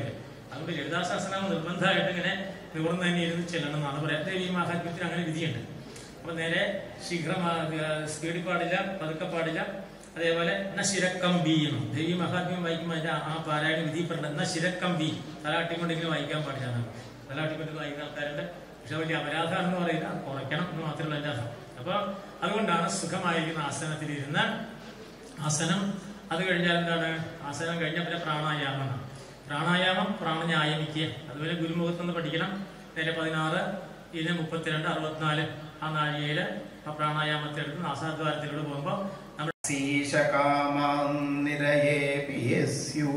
അതുകൊണ്ട് ലളിതാശാസനം നിർബന്ധമായിട്ട് ഇങ്ങനെ നിവർന്ന് തന്നെ ഇരുന്ന് ചെല്ലണം എന്നാണ് പറയാം ദേവി മഹാത്മ്യത്തിൽ അങ്ങനെ വിധിയുണ്ട് അപ്പൊ നേരെ ശീഘ്രമാ സ്പീഡിൽ പാടില്ല പതുക്കെ പാടില്ല അതേപോലെ എന്ന ശിരക്കമ്പി എന്നും ദേവി മഹാത്മ്യം വായിക്കുമ്പോൾ അതിന്റെ ആ പാരായണ വിധിപ്പെടേണ്ട എന്ന ശിരക്കമ്പി തലാട്ടിക്കൊണ്ടെങ്കിലും വായിക്കാൻ പാടില്ല എന്നാണ് തലാട്ടിക്കൊണ്ട് വായിക്കുന്ന ആൾക്കാരുണ്ട് പക്ഷെ വലിയ അപരാധമാണെന്ന് പറയില്ല കുറയ്ക്കണം എന്ന് മാത്രമല്ല എൻ്റെ അർത്ഥം അപ്പൊ അതുകൊണ്ടാണ് സുഖമായിരിക്കുന്ന ആസനത്തിൽ ഇരുന്ന് ആസനം അത് കഴിഞ്ഞാൽ എന്താണ് ആസനം കഴിഞ്ഞ പിന്നെ പ്രാണായാമമാണ് പ്രാണായാമം പ്രാണന്യായമിക്കുക അതുപോലെ ഗുരുമുഖത്ത് നിന്ന് പഠിക്കണം നേരെ പതിനാറ് ഇതിന് മുപ്പത്തിരണ്ട് അറുപത്തിനാല് ആ നാഴികയില് ആ പ്രാണായാമത്തെ എടുത്ത് നാസാദ്വാരത്തിലൂടെ പോകുമ്പോൾ നമ്മൾ ശീശകാമാം നിരയേ പിയസ്യു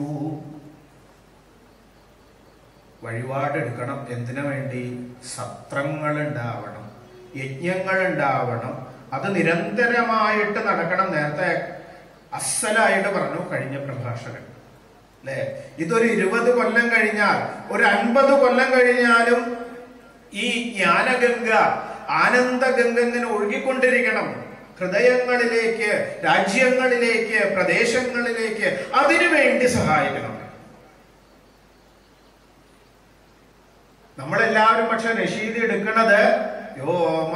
വഴിപാടെടുക്കണം എന്തിനു വേണ്ടി സത്രങ്ങൾ ഉണ്ടാവണം യജ്ഞങ്ങൾ ഉണ്ടാവണം അത് നിരന്തരമായിട്ട് നടക്കണം നേരത്തെ അസലായിട്ട് പറഞ്ഞു കഴിഞ്ഞ പ്രഭാഷകൻ അല്ലെ ഇതൊരു ഇരുപത് കൊല്ലം കഴിഞ്ഞാൽ ഒരു അൻപത് കൊല്ലം കഴിഞ്ഞാലും ഈ ജ്ഞാനഗംഗ ആനന്ദഗംഗ ഇങ്ങനെ ഒഴുകിക്കൊണ്ടിരിക്കണം ഹൃദയങ്ങളിലേക്ക് രാജ്യങ്ങളിലേക്ക് പ്രദേശങ്ങളിലേക്ക് അതിനു വേണ്ടി സഹായിക്കണം നമ്മളെല്ലാവരും പക്ഷെ രശീതി എടുക്കുന്നത് യോ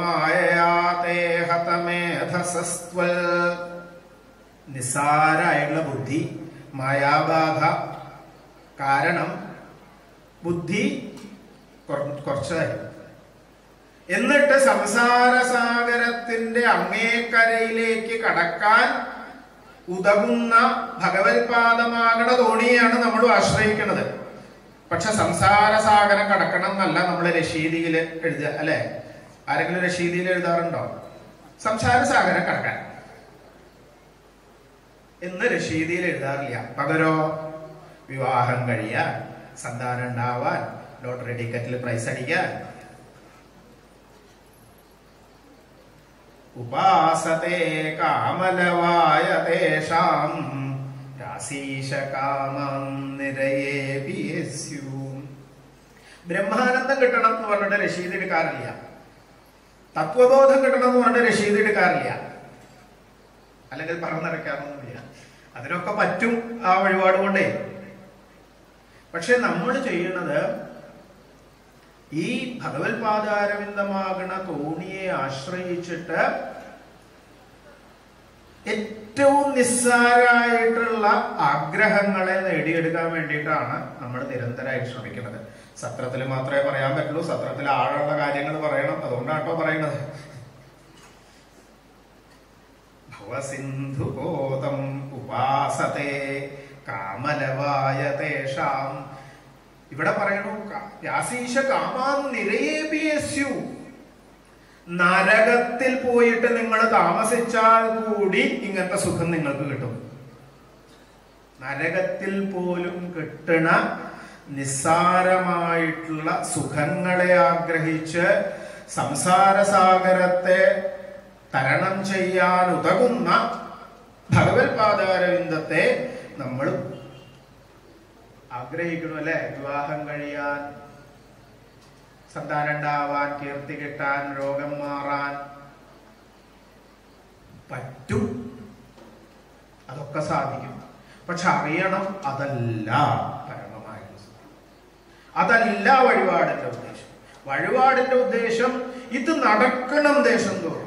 മായയാതേഹതമേധസസ്ത്വൽ നിസ്സാരായുള്ള ബുദ്ധി മായാബാധ കാരണം ബുദ്ധി കുറ- കുറച്ചതായി എന്നിട്ട് സംസാര സാഗരത്തിന്റെ അങ്ങേക്കരയിലേക്ക് കടക്കാൻ ഉതകുന്ന ഭഗവത്പാദമാകണ തോണിയാണ് നമ്മൾ ആശ്രയിക്കുന്നത് പക്ഷെ സംസാര സാഗരം കടക്കണം എന്നല്ല നമ്മൾ രശീതിയിൽ എഴുതുക അല്ലെ ആരെങ്കിലും രശീതിയിൽ എഴുതാറുണ്ടോ സംസാര സാഗരം കടക്കാൻ എന്ന് രശീതിയിൽ എഴുതാറില്ല പകരോ വിവാഹം കഴിയാൻ സന്താനം ഉണ്ടാവാൻ ലോട്ടറി ടിക്കറ്റിൽ പ്രൈസ് അടിക്കാൻ ഉപാസത്തെ കാമലവായ തേഷാം രാശീശകാമം നിരയേ പിയസ്യു ബ്രഹ്മാനന്ദം കിട്ടണം എന്ന് പറഞ്ഞിട്ട് രശീത് എടുക്കാറില്ല തത്വബോധം കിട്ടണം എന്ന് പറഞ്ഞിട്ട് രശീത് എടുക്കാറില്ല അല്ലെങ്കിൽ പറന്നിറക്കാറൊന്നുമില്ല അതിനൊക്കെ പറ്റും ആ വഴിപാട് കൊണ്ടേ പക്ഷെ നമ്മൾ ചെയ്യുന്നത് ഈ ഭഗവത്പാദാരവിന്ദമാകണ തോണിയെ ആശ്രയിച്ചിട്ട് ഏറ്റവും നിസ്സാരായിട്ടുള്ള ആഗ്രഹങ്ങളെ നേടിയെടുക്കാൻ വേണ്ടിയിട്ടാണ് നമ്മൾ നിരന്തരമായിട്ട് ശ്രമിക്കുന്നത് സത്രത്തിൽ മാത്രമേ പറയാൻ പറ്റുള്ളൂ സത്രത്തിൽ ആഴമുള്ള കാര്യങ്ങൾ പറയണം അതുകൊണ്ടാട്ടോ പറയുന്നത് ഭവസിന്ധുബോധം ഉപാസത്തെ കാമലവായ തേഷാം ഇവിടെ പറയണു ക- വ്യാസീശ കാമാൻ നിരയേപിയസ്യു നരകത്തിൽ പോയിട്ട് നിങ്ങൾ താമസിച്ചാൽ കൂടി ഇങ്ങനത്തെ സുഖം നിങ്ങൾക്ക് കിട്ടും നരകത്തിൽ പോലും കിട്ടണ നിസ്സാരമായിട്ടുള്ള സുഖങ്ങളെ ആഗ്രഹിച്ച് സംസാര സാഗരത്തെ തരണം ചെയ്യാൻ ഉതകുന്ന ഭഗവത്പാദാരവിന്ദത്തെ നമ്മൾ ആഗ്രഹിക്കണം അല്ലെ വിവാഹം കഴിയാൻ സന്താനം ഉണ്ടാവാൻ കീർത്തി കിട്ടാൻ രോഗം മാറാൻ പറ്റും അതൊക്കെ സാധിക്കും പക്ഷെ അറിയണം അതല്ല പരമമായിട്ടുള്ള സുഖം. അതല്ല വഴിപാടിന്റെ ഉദ്ദേശം വഴിപാടിന്റെ ഉദ്ദേശം ഇത് നടക്കണം ദേശം തോറും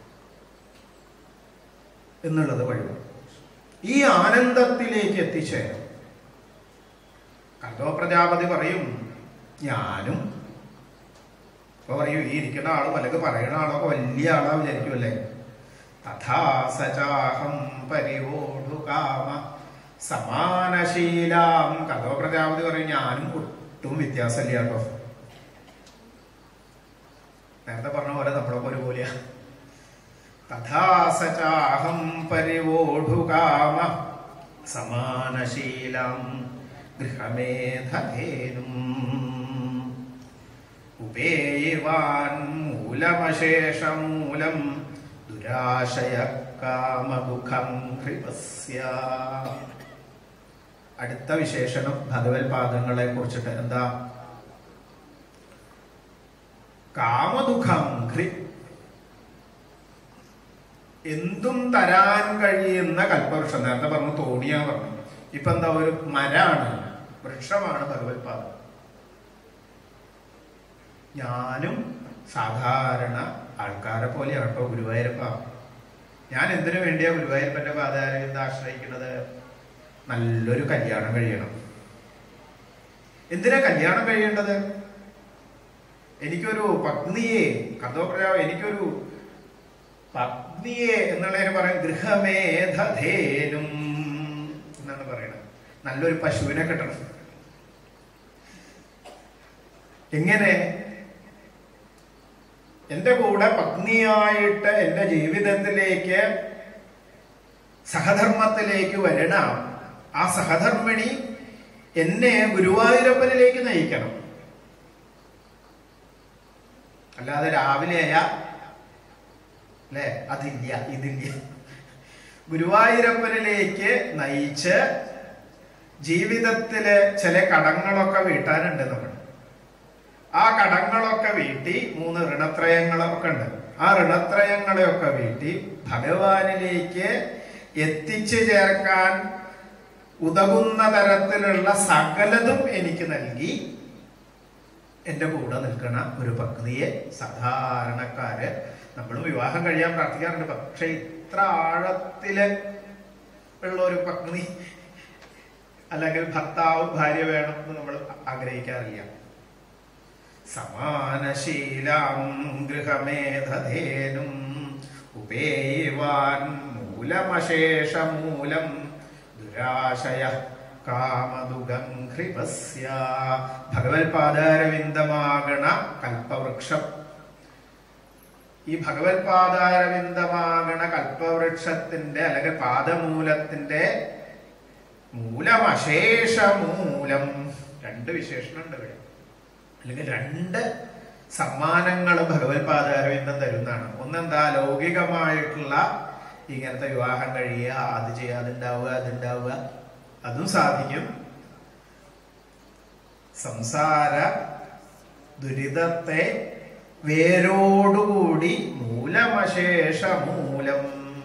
എന്നുള്ളത് വഴിപാട് ഈ ആനന്ദത്തിലേക്ക് എത്തിച്ചേരും കർത്തവ പ്രജാപതി പറയും ഞാനും ഇപ്പൊ പറയൂ ഈ ഇരിക്കുന്ന ആള് പലക്ക് പറയുന്ന ആളൊക്കെ വലിയ ആളാ വിചാരിക്കുമല്ലേ തഥാ സചാഹം പരിവോഢു കാമ സമാനശീലാം കർത്തവ പ്രജാപതി പറയും ഞാനും ഒട്ടും വ്യത്യാസമില്ല കേട്ടോ നേരത്തെ പറഞ്ഞ പോലെ നമ്മളൊക്കെ ഒരുപോലെയാ തഥാ സചാഹം പരിവോഢു കാമ സമാനശീലം ഗൃഹമേധേനും ഉപേയിവാൻ മൂലമശേഷമൂലം ദുരാശയ കാമദുഃഖം ഹൃപസ്യ അടുത്ത വിശേഷണം ഭഗവത് പാദങ്ങളെ കുറിച്ചിട്ട് എന്താ കാമദുഃഖം ഹൃ എന്തും തരാൻ കഴിയുന്ന കൽപ്പവൃക്ഷം നേരത്തെ പറഞ്ഞു തോണിയാ പറഞ്ഞു ഇപ്പൊ എന്താ ഒരു മരാണ് വൃക്ഷമാണ് ഭഗവത്പാദം ഞാനും സാധാരണ ആൾക്കാരെ പോലെയാണ് കേട്ടോ ഗുരുവായൂരപ്പ ഞാൻ എന്തിനു വേണ്ടിയാ ഗുരുവായൂരപ്പന്റെ പാതാരവിന്ദ ആശ്രയിക്കുന്നത് നല്ലൊരു കല്യാണം കഴിയണം എന്തിനാ കല്യാണം കഴിയേണ്ടത് എനിക്കൊരു പത്നിയെ കഥോപ്രജാവ് എനിക്കൊരു പത്നിയെ എന്നുള്ളതിന് പറയും ഗൃഹമേധേനും എന്നാണ് പറയുന്നത് നല്ലൊരു പശുവിനെ കിട്ടണം എങ്ങനെ എന്റെ കൂടെ പത്നിയായിട്ട് എന്റെ ജീവിതത്തിലേക്ക് സഹധർമ്മത്തിലേക്ക് വരണ ആ സഹധർമ്മിണി എന്നെ ഗുരുവായൂരപ്പനിലേക്ക് നയിക്കണം അല്ലാതെ രാവിലെയ അല്ലെ അതില്ല ഇതില്ല ഗുരുവായൂരപ്പനിലേക്ക് നയിച്ച് ജീവിതത്തില് ചില കടങ്ങളൊക്കെ വീട്ടാനുണ്ട് നമ്മൾ ആ കടങ്ങളൊക്കെ വീട്ടി മൂന്ന് ഋണത്രയങ്ങളൊക്കെ ഉണ്ട് ആ ഋണത്രയങ്ങളെയൊക്കെ വീട്ടി ഭഗവാനിലേക്ക് എത്തിച്ചു ചേർക്കാൻ ഉതകുന്ന തരത്തിലുള്ള സകലതും എനിക്ക് നൽകി എന്റെ കൂടെ നിൽക്കണ ഒരു പത്നിയെ സാധാരണക്കാര് നമ്മൾ വിവാഹം കഴിയാൻ പ്രാർത്ഥിക്കാറുണ്ട് പക്ഷെ ഇത്ര ആഴത്തില് ഉള്ള ഒരു പത്നി അല്ലെങ്കിൽ ഭർത്താവ് ഭാര്യ വേണം എന്ന് നമ്മൾ ആഗ്രഹിക്കാറില്ല സമാനശീലാം ഗൃഹമേധേനും ഉപേവാൻ മൂലമശേഷമൂലം ദുരാശയ കാമദുഗംഘ്രിപസ്യ ഭഗവത്പാദാരവിന്ദമാകണ കൽപ്പവൃക്ഷം ഈ ഭഗവത്പാദാരവിന്ദമാകണ കൽപ്പവൃക്ഷത്തിന്റെ അല്ലെങ്കിൽ പാദമൂലത്തിന്റെ മൂലമശേഷമൂലം രണ്ട് വിശേഷണമുണ്ട് ഇവിടെ അല്ലെങ്കിൽ രണ്ട് സമ്മാനങ്ങൾ ഭഗവത് പാദാരവിന്ദം തരുന്നതാണ് ഒന്നെന്താ ലൗകികമായിട്ടുള്ള ഇങ്ങനത്തെ വിവാഹം കഴിയുക അത് ചെയ്യുക അതുണ്ടാവുക അതുണ്ടാവുക അതും സാധിക്കും സംസാര ദുരിതത്തെ വേരോടുകൂടി മൂലമശേഷ മൂലം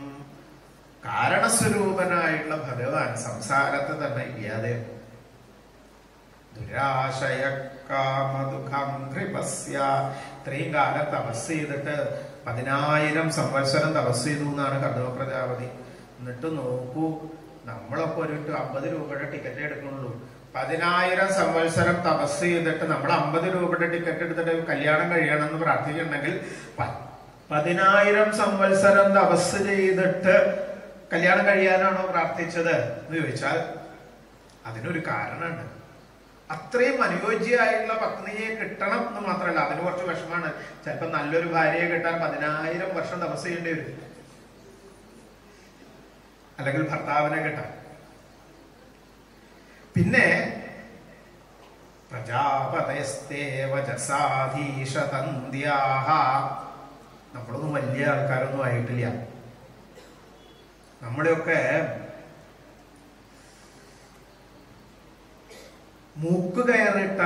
കാരണസ്വരൂപനായിട്ടുള്ള ഭഗവാൻ സംസാരത്തെ തന്നെ ഇല്ലാതെ ദുരാശയക്കാമദുഃഖം കൃപസ്യ ഇത്രയും കാലം തപസ് ചെയ്തിട്ട് പതിനായിരം സംവത്സരം തപസ് ചെയ്തു എന്നാണ് കർദവ പ്രജാപതി എന്നിട്ട് നോക്കൂ നമ്മളൊക്കെ ഒരു അമ്പത് രൂപയുടെ ടിക്കറ്റ് എടുക്കുന്നുള്ളൂ പതിനായിരം സംവത്സരം തപസ് ചെയ്തിട്ട് നമ്മൾ അമ്പത് രൂപയുടെ ടിക്കറ്റ് എടുത്തിട്ട് കല്യാണം കഴിയണം എന്ന് പ്രാർത്ഥിക്കുന്നുണ്ടെങ്കിൽ പ- പതിനായിരം സംവത്സരം തപസ് ചെയ്തിട്ട് കല്യാണം കഴിയാനാണോ പ്രാർത്ഥിച്ചത് എന്ന് ചോദിച്ചാൽ അതിനൊരു കാരണമുണ്ട് അത്രയും അനുയോജ്യമായിട്ടുള്ള പത്നിയെ കിട്ടണം എന്ന് മാത്രമല്ല അതിന് കുറച്ച് വിഷമാണ് ചിലപ്പോൾ നല്ലൊരു ഭാര്യയെ കിട്ടാൻ പതിനായിരം വർഷം തപസ് ചെയ്യേണ്ടി വരും അല്ലെങ്കിൽ ഭർത്താവിനെ കിട്ടാൻ പിന്നെ പ്രജാപതയസ്തേവജസാധീശതന്ത്യാഹ നമ്മളൊന്നും വലിയ ആൾക്കാരൊന്നും ആയിട്ടില്ല നമ്മുടെയൊക്കെ മൂക്ക് കയറിട്ട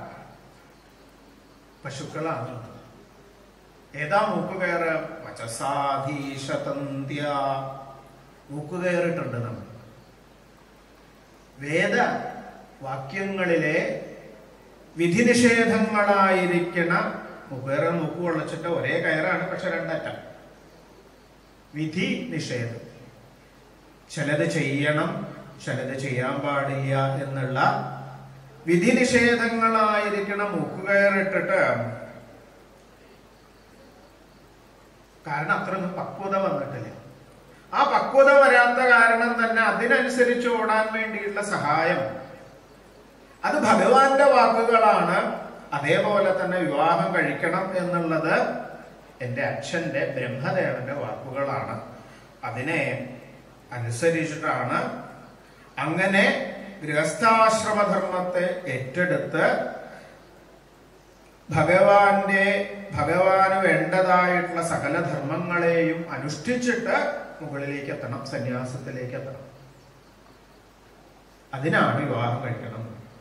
പശുക്കളാണ് ഏതാ മൂക്ക് കയറ് വചസാധീശതന്ത്യ മൂക്ക് കയറിട്ടുണ്ട് നമ്മൾ വേദ വാക്യങ്ങളിലെ വിധി നിഷേധങ്ങളായിരിക്കണ മുഖേറെ മൂക്ക് കൊള്ളച്ചിട്ട് ഒരേ കയറാണ് പക്ഷെ രണ്ടറ്റം വിധി നിഷേധം ചിലത് ചെയ്യണം ചിലത് ചെയ്യാൻ പാടില്ല എന്നുള്ള വിധി നിഷേധങ്ങളായിരിക്കണ മൂക്കുകയറിട്ടിട്ട് കാരണം അത്രയൊന്നും പക്വത വന്നിട്ടില്ല ആ പക്വത വരാത്ത കാരണം തന്നെ അതിനനുസരിച്ച് ഓടാൻ വേണ്ടിയിട്ടുള്ള സഹായം അത് ഭഗവാന്റെ വാക്കുകളാണ് അതേപോലെ തന്നെ വിവാഹം കഴിക്കണം എന്നുള്ളത് എൻ്റെ അച്ഛന്റെ ബ്രഹ്മദേവന്റെ വാക്കുകളാണ് അതിനെ അനുസരിച്ചിട്ടാണ് അങ്ങനെ ഗൃഹസ്ഥാശ്രമധർമ്മത്തെ ഏറ്റെടുത്ത് ഭഗവാന്റെ ഭഗവാന് വേണ്ടതായിട്ടുള്ള സകല ധർമ്മങ്ങളെയും അനുഷ്ഠിച്ചിട്ട് മുകളിലേക്ക് എത്തണം സന്യാസത്തിലേക്ക് എത്തണം അതിനാണ് വിവാഹം കഴിക്കണം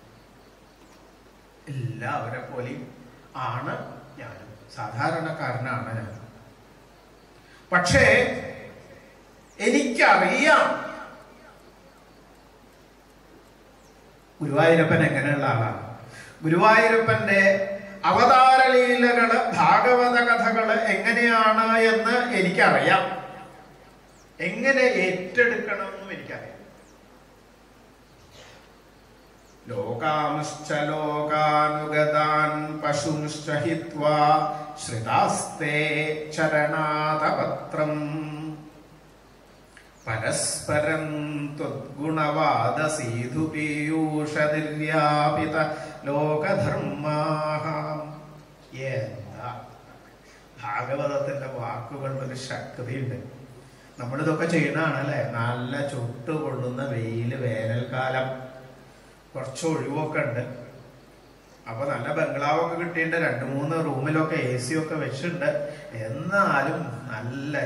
എല്ലാവരെ പോലെയും ആണ് ഞാനും സാധാരണക്കാരനാണ് ഞാൻ പക്ഷേ എനിക്കറിയാം ഗുരുവായൂരപ്പൻ എങ്ങനെയുള്ള ആളാണ് ഗുരുവായൂരപ്പന്റെ അവതാര ലീലകള് ഭാഗവത കഥകള് എങ്ങനെയാണ് എന്ന് എനിക്കറിയാം എങ്ങനെ ഏറ്റെടുക്കണമെന്നും എനിക്കറിയാം ലോകാംശ്ച ലോകാനുഗതാൻ പശുംശ്ച ഹിത്വാ ശ്രിതാസ്തേ ചരണാതപത്രം പരസ്പരം ത്വദ്ഗുണവാദസീധു പീയൂഷനിര്യാപിത ലോകധർമാഹ എന്താ ഭാഗവതത്തിന്റെ വാക്കുകളുടെ ഒരു ശക്തിയുണ്ട് നമ്മളിതൊക്കെ ചെയ്യണതാണ് അല്ലെ നല്ല ചുട്ടുകൊള്ളുന്ന വെയില് വേനൽക്കാലം കുറച്ച് ഒഴിവൊക്കെ ഉണ്ട് അപ്പൊ നല്ല ബംഗ്ലാവൊക്കെ കിട്ടിയിട്ടുണ്ട് രണ്ട് മൂന്ന് റൂമിലൊക്കെ എ സി ഒക്കെ വെച്ചിട്ടുണ്ട് എന്നാലും നല്ല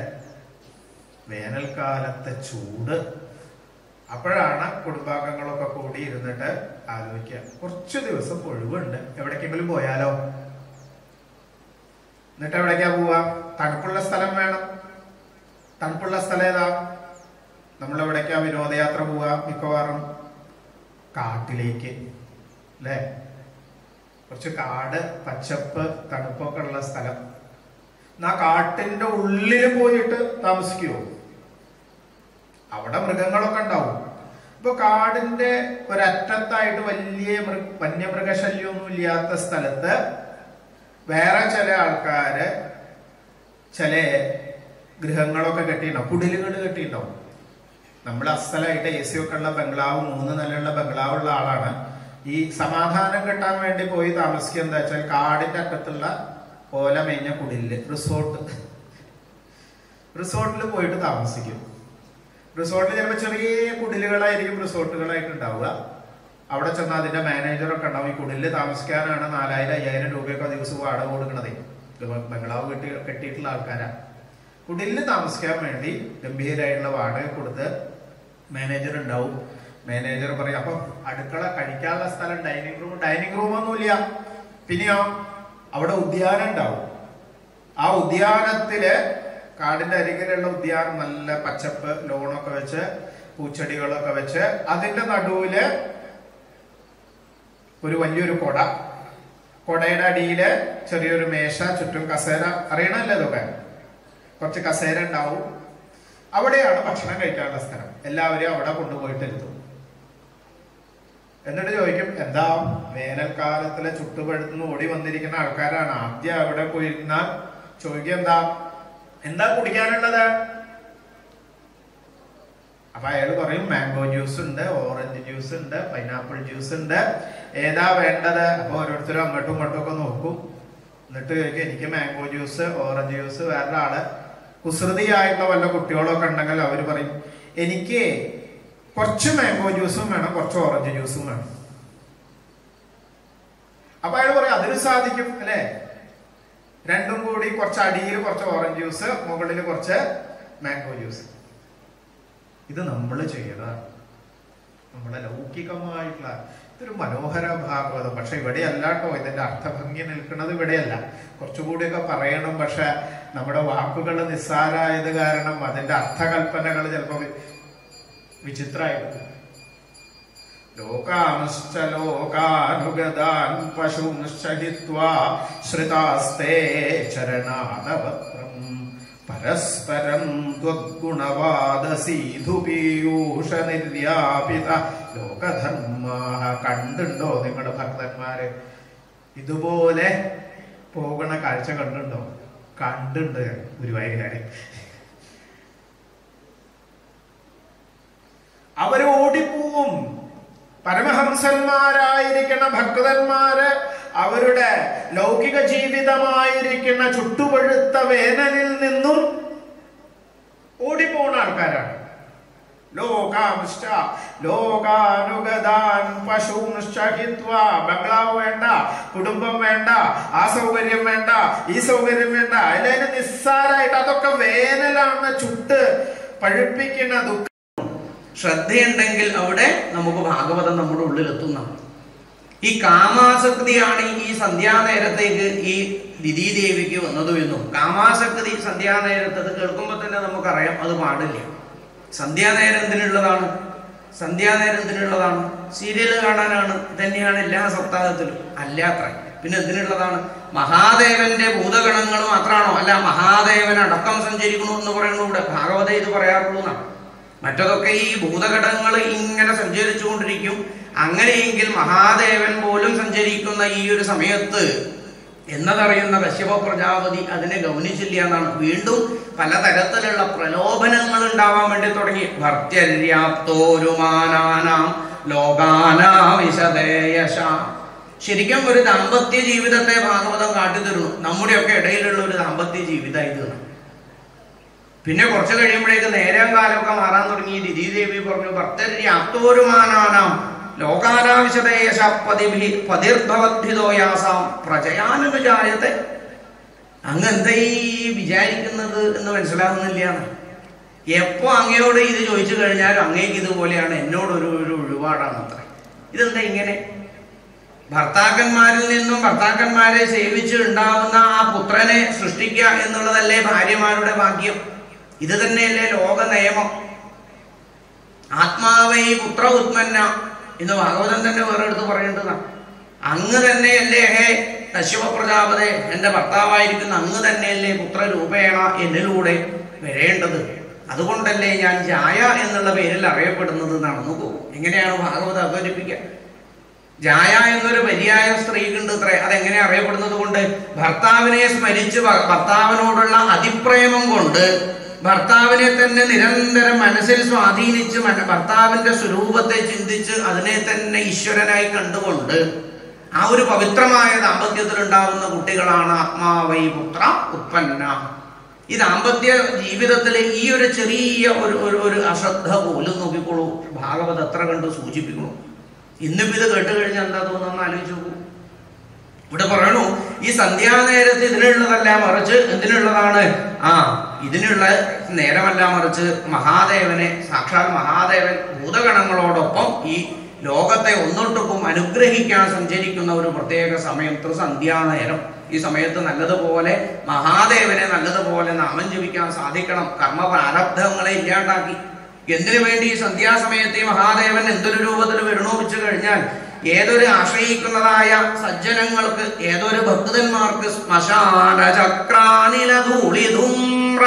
വേനൽക്കാലത്തെ ചൂട് അപ്പോഴാണ് കുടുംബാംഗങ്ങളൊക്കെ കൂടി ഇരുന്നിട്ട് ആലോചിക്കുക കുറച്ച് ദിവസം ഒഴിവുണ്ട് എവിടേക്കെങ്കിലും പോയാലോ എന്നിട്ട് എവിടേക്കാ പോവാ തണുപ്പുള്ള സ്ഥലം വേണം തണുപ്പുള്ള സ്ഥലം ഏതാ നമ്മൾ എവിടേക്കാ വിനോദയാത്ര പോവാ മിക്കവാറും കാട്ടിലേക്ക് അല്ലേ കുറച്ച് കാട് പച്ചപ്പ് തണുപ്പൊക്കെ ഉള്ള സ്ഥലം എന്നാ കാട്ടിന്റെ ഉള്ളിൽ പോയിട്ട് താമസിക്കുവോ അവിടെ മൃഗങ്ങളൊക്കെ ഉണ്ടാവും ഇപ്പൊ കാടിന്റെ ഒരറ്റത്തായിട്ട് വലിയ മൃഗ വന്യമൃഗശല്യമൊന്നും ഇല്ലാത്ത സ്ഥലത്ത് വേറെ ചില ആൾക്കാര് ചില ഗൃഹങ്ങളൊക്കെ കെട്ടിയിട്ടുണ്ടാവും കുടിലുകൾ കെട്ടിയിട്ടുണ്ടാവും നമ്മൾ അസലായിട്ട് എ സി ഒക്കെ ഉള്ള ബംഗ്ലാവ് മൂന്ന് നിലയുള്ള ബംഗ്ലാവ് ഉള്ള ആളാണ് ഈ സമാധാനം കിട്ടാൻ വേണ്ടി പോയി താമസിക്കുക എന്താ വെച്ചാൽ കാടിന്റെ അറ്റത്തുള്ള ഓല മേഞ്ഞ കുടില് റിസോർട്ട് റിസോർട്ടിൽ പോയിട്ട് താമസിക്കും റിസോർട്ടിൽ ചിലപ്പോൾ ചെറിയ കുടിലുകളായിരിക്കും റിസോർട്ടുകളായിട്ട് ഉണ്ടാവുക അവിടെ ചെന്ന് അതിന്റെ മാനേജറൊക്കെ ഉണ്ടാവും ഈ കുടിലിൽ താമസിക്കാനാണ് നാലായിരം അയ്യായിരം രൂപയൊക്കെ ദിവസം വാടക കൊടുക്കണതേ ഇത് ബംഗ്ലാവ് കെട്ടി കെട്ടിയിട്ടുള്ള ആൾക്കാരാ കുടിലിൽ താമസിക്കാൻ വേണ്ടി ഗംഭീരമായിട്ടുള്ള വാടക കൊടുത്ത് മാനേജർ ഉണ്ടാവും മാനേജർ പറയും അപ്പൊ അടുക്കള കഴിക്കാനുള്ള സ്ഥലം ഡൈനിങ് റൂം ഡൈനിങ് റൂം ഒന്നുമില്ല പിന്നെയോ അവിടെ ഉദ്യാനം ഉണ്ടാവും ആ ഉദ്യാനത്തില് കാടിന്റെ അരികിലുള്ള ഉദ്യാനം നല്ല പച്ചപ്പ് ലോണൊക്കെ വെച്ച് പൂച്ചെടികളൊക്കെ വെച്ച് അതിന്റെ നടുവില് ഒരു വലിയൊരു കൊട കൊടയുടെ അടിയില് ചെറിയൊരു മേശ ചുറ്റും കസേര അറിയണല്ലേ ഇതൊക്കെ കുറച്ച് കസേര ഉണ്ടാവും അവിടെയാണ് ഭക്ഷണം കഴിക്കാനുള്ള സ്ഥലം എല്ലാവരെയും അവിടെ കൊണ്ടുപോയിട്ട് ഇരുത്തും എന്നിട്ട് ചോദിക്കും എന്താ വേനൽക്കാലത്തിലെ ചുട്ടുപഴുത്തുനിന്ന് ഓടി വന്നിരിക്കുന്ന ആൾക്കാരാണ് ആദ്യം അവിടെ പോയിരുന്നാൽ ചോദിക്കും എന്താ എന്താ കുടിക്കാനുള്ളത് അപ്പൊ അയാൾ പറയും മാംഗോ ജ്യൂസ് ഉണ്ട് ഓറഞ്ച് ജ്യൂസ് ഉണ്ട് പൈനാപ്പിൾ ജ്യൂസ് ഉണ്ട് ഏതാ വേണ്ടത് അപ്പൊ ഓരോരുത്തരും അങ്ങോട്ടും ഇങ്ങോട്ടും ഒക്കെ നോക്കും എന്നിട്ട് ചോദിക്കും എനിക്ക് മാംഗോ ജ്യൂസ് ഓറഞ്ച് ജ്യൂസ് വേറെ ആള് കുസൃതിയായിട്ടുള്ള വല്ല കുട്ടികളൊക്കെ ഉണ്ടെങ്കിൽ അവർ പറയും എനിക്ക് കുറച്ച് മാംഗോ ജ്യൂസും വേണം കുറച്ച് ഓറഞ്ച് ജ്യൂസും വേണം അപ്പൊ അയാൾ പറയും അതിന് സാധിക്കും അല്ലെ രണ്ടും കൂടി കുറച്ച് അടിയിൽ കുറച്ച് ഓറഞ്ച് ജ്യൂസ് മുകളിൽ കുറച്ച് മാംഗോ ജ്യൂസ് ഇത് നമ്മൾ ചെയ്യണതാണ് നമ്മുടെ ലൗകികമായിട്ടുള്ള ഇതൊരു മനോഹര ഭാഗവതം പക്ഷെ ഇവിടെയല്ല കേട്ടോ ഇതിന്റെ അർത്ഥഭംഗി നിൽക്കുന്നത് ഇവിടെയല്ല കുറച്ചുകൂടിയൊക്കെ പറയണം പക്ഷെ നമ്മുടെ വാക്കുകൾ നിസ്സാരായത് കാരണം അതിന്റെ അർത്ഥകൽപ്പനകൾ ചിലപ്പോൾ വിചിത്രമായിട്ട് ലോകാംശ്ച ലോകാനുഗതാൻ പശൂംശ്ച ഹിത്വാ ശ്രിതാസ്തേ ചരണാദപത്രം പരസ്പരം ത്വദ്ഗുണവാദസീധു പീയൂഷ നിർവ്യാപിത ലോകധർമാഹ കണ്ടുണ്ടോ നിങ്ങളുടെ ഭക്തന്മാര് ഇതുപോലെ പോകണ കാഴ്ച കണ്ടുണ്ടോ കണ്ടുണ്ട് ഗുരുവായൂരാര് അവര് ഓടിപ്പോവും പരമഹംസന്മാരായിരിക്കുന്ന ഭക്തന്മാര് അവരുടെ ലൗകിക ജീവിതമായിരിക്കുന്ന ചുട്ടുപഴുത്ത വേനലിൽ നിന്നും ഓടിപ്പോണ ആൾക്കാരാണ് ലോകാംശ്ച ലോകാനുഗതാൻ പശൂംശ്ച ഹിത്വാ ബംഗ്ലാവ് വേണ്ട കുടുംബം വേണ്ട ആ സൗകര്യം വേണ്ട ഈ സൗകര്യം വേണ്ട അതിലതിന് നിസ്സാരായിട്ട് അതൊക്കെ വേനലാണ് ചുട്ട് പഴുപ്പിക്കുന്ന ദുഃഖം ശ്രദ്ധയുണ്ടെങ്കിൽ അവിടെ നമുക്ക് ഭാഗവതം നമ്മുടെ ഉള്ളിലെത്തുന്നതാണ് ഈ കാമാസക്തിയാണ് ഈ സന്ധ്യാനേരത്തേക്ക് ഈ ദിദീദേവിക്ക് വന്നതും എന്നും കാമാസക്തി സന്ധ്യാനേരത്ത് അത് കേൾക്കുമ്പോൾ തന്നെ നമുക്കറിയാം അത് പാടില്ല സന്ധ്യാനേരം എന്തിനുള്ളതാണ് സന്ധ്യാനേരം എന്തിനുള്ളതാണ് സീരിയൽ കാണാനാണ് തന്നെയാണ് എല്ലാ സപ്താഹത്തിലും അല്ലാത്ര പിന്നെ എന്തിനുള്ളതാണ് മഹാദേവന്റെ ഭൂതഗണങ്ങൾ മാത്രമാണോ അല്ല മഹാദേവൻ അടക്കം സഞ്ചരിക്കണു എന്ന് പറയുന്നു ഇവിടെ ഭാഗവത ഇത് പറയാറുള്ളൂ എന്നാണ് മറ്റതൊക്കെ ഈ ഭൂതഘടകങ്ങൾ ഇങ്ങനെ സഞ്ചരിച്ചുകൊണ്ടിരിക്കും അങ്ങനെയെങ്കിൽ മഹാദേവൻ പോലും സഞ്ചരിക്കുന്ന ഈ ഒരു സമയത്ത് എന്നതറിയുന്ന കശ്യപ പ്രജാപതി അതിനെ ഗൗനിച്ചില്ല എന്നാണ് വീണ്ടും പലതരത്തിലുള്ള പ്രലോഭനങ്ങൾ ഉണ്ടാവാൻ വേണ്ടി തുടങ്ങി ഭർത്യര്യാപ്തോരുമാനാനാം ലോകാനാവിശദേയശ ശരിക്കും ഒരു ദാമ്പത്യ ജീവിതത്തെ ഭാഗവതം കാട്ടിത്തരുന്നു നമ്മുടെയൊക്കെ ഇടയിലുള്ള ഒരു ദാമ്പത്യ ജീവിതമായി തീർന്നു പിന്നെ കുറച്ച് കഴിയുമ്പോഴേക്ക് നേരം കാലമൊക്കെ മാറാൻ തുടങ്ങി ദിദീദേവി പറഞ്ഞു ഭക്തര്യാപ്തോരുമാനാനാം ലോകാനാവിശതേയശ പതിഭി പതിർഭവദ്ഭിതോയാസാം പ്രജയാനുജായത്തെ അങ്ങ് എന്താ ഈ വിചാരിക്കുന്നത് എന്ന് മനസ്സിലാകുന്നില്ല എപ്പോ അങ്ങയോട് ഇത് ചോദിച്ചു കഴിഞ്ഞാലും അങ്ങേക്ക് ഇതുപോലെയാണ് എന്നോട് ഒരു ഒരു ഒഴിപാടാണ് അത്ര ഇതെന്താ ഇങ്ങനെ ഭർത്താക്കന്മാരിൽ നിന്നും ഭർത്താക്കന്മാരെ സേവിച്ച് ഉണ്ടാവുന്ന ആ പുത്രനെ സൃഷ്ടിക്കുക എന്നുള്ളതല്ലേ ഭാര്യമാരുടെ ഭാഗ്യം ഇത് തന്നെയല്ലേ ലോക നിയമം ആത്മാവൈ പുത്ര ഉത്മന്ന എന്ന് ഭാഗവതം തന്നെ വേറെ എടുത്ത് പറയേണ്ടതാണ് അങ്ങ് തന്നെയല്ലേ ഹേ കശ്യപ പ്രജാപതെ എന്റെ ഭർത്താവായിരിക്കുന്ന അങ്ങ് തന്നെയല്ലേ പുത്രരൂപേണ എന്നിലൂടെ വരേണ്ടത് അതുകൊണ്ടല്ലേ ഞാൻ ജായ എന്നുള്ള പേരിൽ അറിയപ്പെടുന്നത് നടന്നു പോകും എങ്ങനെയാണ് ഭാഗവതം അവതരിപ്പിക്കുക ജായ എന്നൊരു പര്യായ സ്ത്രീക്കുണ്ട് ഇത്ര അതെങ്ങനെ അറിയപ്പെടുന്നത് കൊണ്ട് ഭർത്താവിനെ സ്മരിച്ച് ഭ- ഭർത്താവിനോടുള്ള അതിപ്രേമം കൊണ്ട് ഭർത്താവിനെ തന്നെ നിരന്തരം മനസ്സിൽ സ്വാധീനിച്ച് മന- ഭർത്താവിന്റെ സ്വരൂപത്തെ ചിന്തിച്ച് അതിനെ തന്നെ ഈശ്വരനായി കണ്ടുകൊണ്ട് ആ ഒരു പവിത്രമായ ദാമ്പത്യത്തിൽ ഉണ്ടാവുന്ന കുട്ടികളാണ് ആത്മാവൈ പുത്ര ഉത്പന്ന ഈ ദാമ്പത്യ ജീവിതത്തിലെ ഈ ഒരു ചെറിയ ഒരു ഒരു ഒരു അശ്രദ്ധ പോലും നോക്കിക്കോളൂ ഭാഗവത് എത്ര കണ്ട് സൂചിപ്പിക്കണു ഇന്നിപ്പോ ഇത് കേട്ട് കഴിഞ്ഞാൽ എന്താ തോന്നുന്നു ആലോചിച്ച് നോക്കൂ ഇവിടെ പറയണു ഈ സന്ധ്യാനേരത്ത് ഇതിനുള്ളതല്ല മറിച്ച് എന്തിനുള്ളതാണ് ആ ഇതിനുള്ള നേരമല്ല മറിച്ച് മഹാദേവനെ സാക്ഷാൽ മഹാദേവൻ ഭൂതഗണങ്ങളോടൊപ്പം ഈ ലോകത്തെ ഒന്നൊട്ടുക്കും അനുഗ്രഹിക്കാൻ സഞ്ചരിക്കുന്ന ഒരു പ്രത്യേക സമയം സന്ധ്യാനേരം ഈ സമയത്ത് നല്ലതുപോലെ മഹാദേവനെ നല്ലതുപോലെ നാമം ജപിക്കാൻ സാധിക്കണം കർമ്മ പ്രാരബ്ധങ്ങളെ ഇല്ലാണ്ടാക്കി എന്തിനു വേണ്ടി ഈ സന്ധ്യാസമയത്ത് ഈ മഹാദേവൻ എന്തൊരു രൂപത്തിൽ വരണോ വെച്ച് കഴിഞ്ഞാൽ ഏതൊരു ആശ്രയിക്കുന്നതായ സജ്ജനങ്ങൾക്ക് ഏതൊരു ഭക്തന്മാർക്ക് ശ്മശാന ചക്രാനില ധൂളി ധൂമ്ര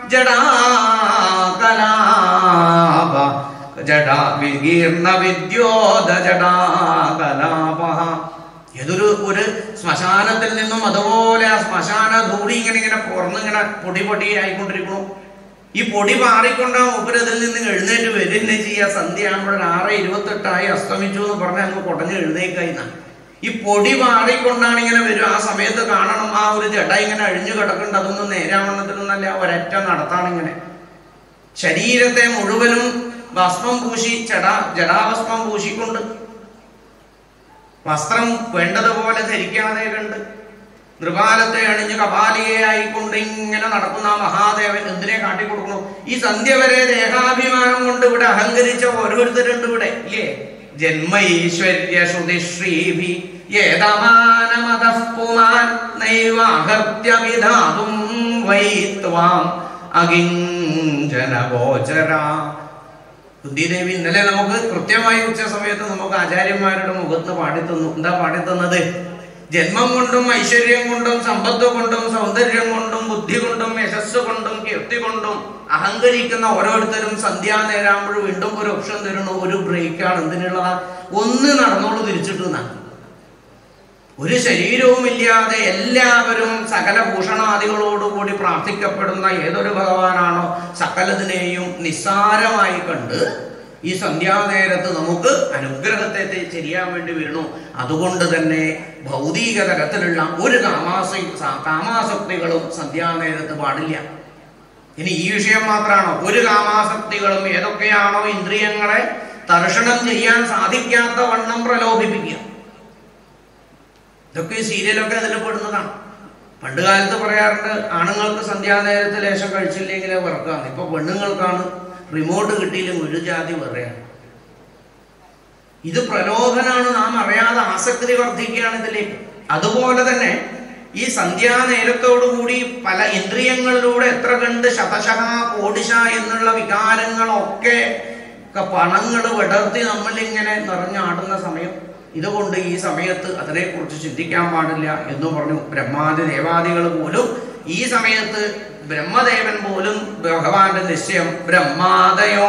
ജടാകലാപ ജടാ വികീർണ വിദ്യോത ജടാകലാപ ഏതൊരു ഒരു ശ്മശാനത്തിൽ നിന്നും അതുപോലെ ആ ശ്മശാന ധൂളി ഇങ്ങനെ ഇങ്ങനെ പുറന്നിങ്ങനെ പൊടി പൊടി ആയിക്കൊണ്ടിരിക്കണു ഈ പൊടി പാറിക്കൊണ്ട് ആ മൂപ്പരതിൽ നിന്ന് എഴുന്നേറ്റ് വരുന്നെ ചെയ്യുക സന്ധ്യ ആകുമ്പോൾ ആറ് ഇരുപത്തെട്ടായി അസ്തമിച്ചു എന്ന് പറഞ്ഞ് അങ്ങ് കുടഞ്ഞ് എഴുന്നേക്കായി എന്നാ. ഈ പൊടി പാറിക്കൊണ്ടാണ് ഇങ്ങനെ വരും ആ സമയത്ത് കാണണം ആ ഒരു ജട ഇങ്ങനെ അഴിഞ്ഞു കിടക്കുന്നുണ്ട് അതൊന്നും നേരാവണ്ണത്തിനൊന്നല്ല ഒരൊറ്റ നടത്താണ് ഇങ്ങനെ ശരീരത്തെ മുഴുവനും ഭസ്മം പൂശി ജട ജടാഭസ്മം പൂശിക്കൊണ്ട് വസ്ത്രം വേണ്ടതുപോലെ ധരിക്കാതെ കണ്ട് നൃപാലത്തെ അണിഞ്ഞ് കപാലികയായിക്കൊണ്ട് ഇങ്ങനെ നടക്കുന്ന ആ മഹാദേവൻ എന്തിനെ കാട്ടിക്കൊടുക്കണു ഈ സന്ധ്യ വരെ ദേഹാഭിമാനം കൊണ്ട് ഇവിടെ അഹങ്കരിച്ച ഓരോരുത്തരുണ്ട് ഇവിടെ ഇല്ലേ ജന്മൈശ്വര്യ ശ്രുതിശ്രീഭി ഏതമാനമതഃ പുമാൻ നൈവാഹർത്യ വിധാതും വൈത്വാം അകിഞ്ചന ഗോചരാ കുന്തിദേവി ഇന്നലെ നമുക്ക് കൃത്യമായി ഉച്ച സമയത്ത് നമുക്ക് ആചാര്യന്മാരുടെ മുഖത്ത് പാടിത്തന്നു എന്താ പാടിത്തന്നത് ജന്മം കൊണ്ടും ഐശ്വര്യം കൊണ്ടും സമ്പത്ത് കൊണ്ടും സൗന്ദര്യം കൊണ്ടും ബുദ്ധി കൊണ്ടും യശസ് കൊണ്ടും കീർത്തി കൊണ്ടും അഹങ്കരിക്കുന്ന ഓരോരുത്തരും സന്ധ്യാനേരാകുമ്പോൾ വീണ്ടും ഒരു ഓപ്ഷൻ തരുന്നു ഒരു ബ്രേക്കാണ് എന്തിനുള്ളതാ ഒന്ന് നടന്നോളൂ തിരിച്ചിട്ട് എന്നാണ് ഒരു ശരീരവും ഇല്ലാതെ എല്ലാവരും സകല ഭൂഷണാദികളോടുകൂടി പ്രാർത്ഥിക്കപ്പെടുന്ന ഏതൊരു ഭഗവാനാണോ സകലതിനെയും നിസ്സാരമായി കണ്ട് ഈ സന്ധ്യാനേരത്ത് നമുക്ക് അനുഗ്രഹത്തെ തെ- ചെയ്യാൻ വേണ്ടി വരണു അതുകൊണ്ട് തന്നെ ഭൗതിക തലത്തിലുള്ള ഒരു കാമാസ കാമാസക്തികളും സന്ധ്യാനേരത്ത് പാടില്ല ഇനി ഈ വിഷയം മാത്രമാണോ ഒരു കാമാസക്തികളും ഏതൊക്കെയാണോ ഇന്ദ്രിയങ്ങളെ തർഷണം ചെയ്യാൻ സാധിക്കാത്ത വണ്ണം പ്രലോഭിപ്പിക്കുക ഇതൊക്കെ ഈ സീരിയലൊക്കെ അതിൽ പെടുന്നതാണ് പണ്ട് കാലത്ത് പറയാറുണ്ട് ആണുങ്ങൾക്ക് സന്ധ്യാനേരത്ത് ലേശം കഴിച്ചില്ലെങ്കിൽ വിറക്കാന്ന് ഇപ്പൊ പെണ്ണുങ്ങൾക്കാണ് റിമോട്ട് കിട്ടിയില്ലെങ്കിൽ ഒരു ജാതി പറയാണ് ഇത് പ്രലോഭനാണ് നാം അറിയാതെ ആസക്തി വർദ്ധിക്കുകയാണ് ഇതിലേക്ക് അതുപോലെ തന്നെ ഈ സന്ധ്യാനേരത്തോടുകൂടി പല ഇന്ദ്രിയങ്ങളിലൂടെ എത്ര കണ്ട് ശതശഹ കോടിശ എന്നുള്ള വികാരങ്ങളൊക്കെ പണങ്ങൾ വിടർത്തി നമ്മളിങ്ങനെ നിറഞ്ഞാടുന്ന സമയം ഇതുകൊണ്ട് ഈ സമയത്ത് അതിനെക്കുറിച്ച് ചിന്തിക്കാൻ പാടില്ല എന്ന് പറഞ്ഞു ബ്രഹ്മാദി ദേവാദികൾ പോലും ഈ സമയത്ത് ബ്രഹ്മദേവൻ പോലും ഭഗവാന്റെ നിശ്ചയം ബ്രഹ്മാദയോ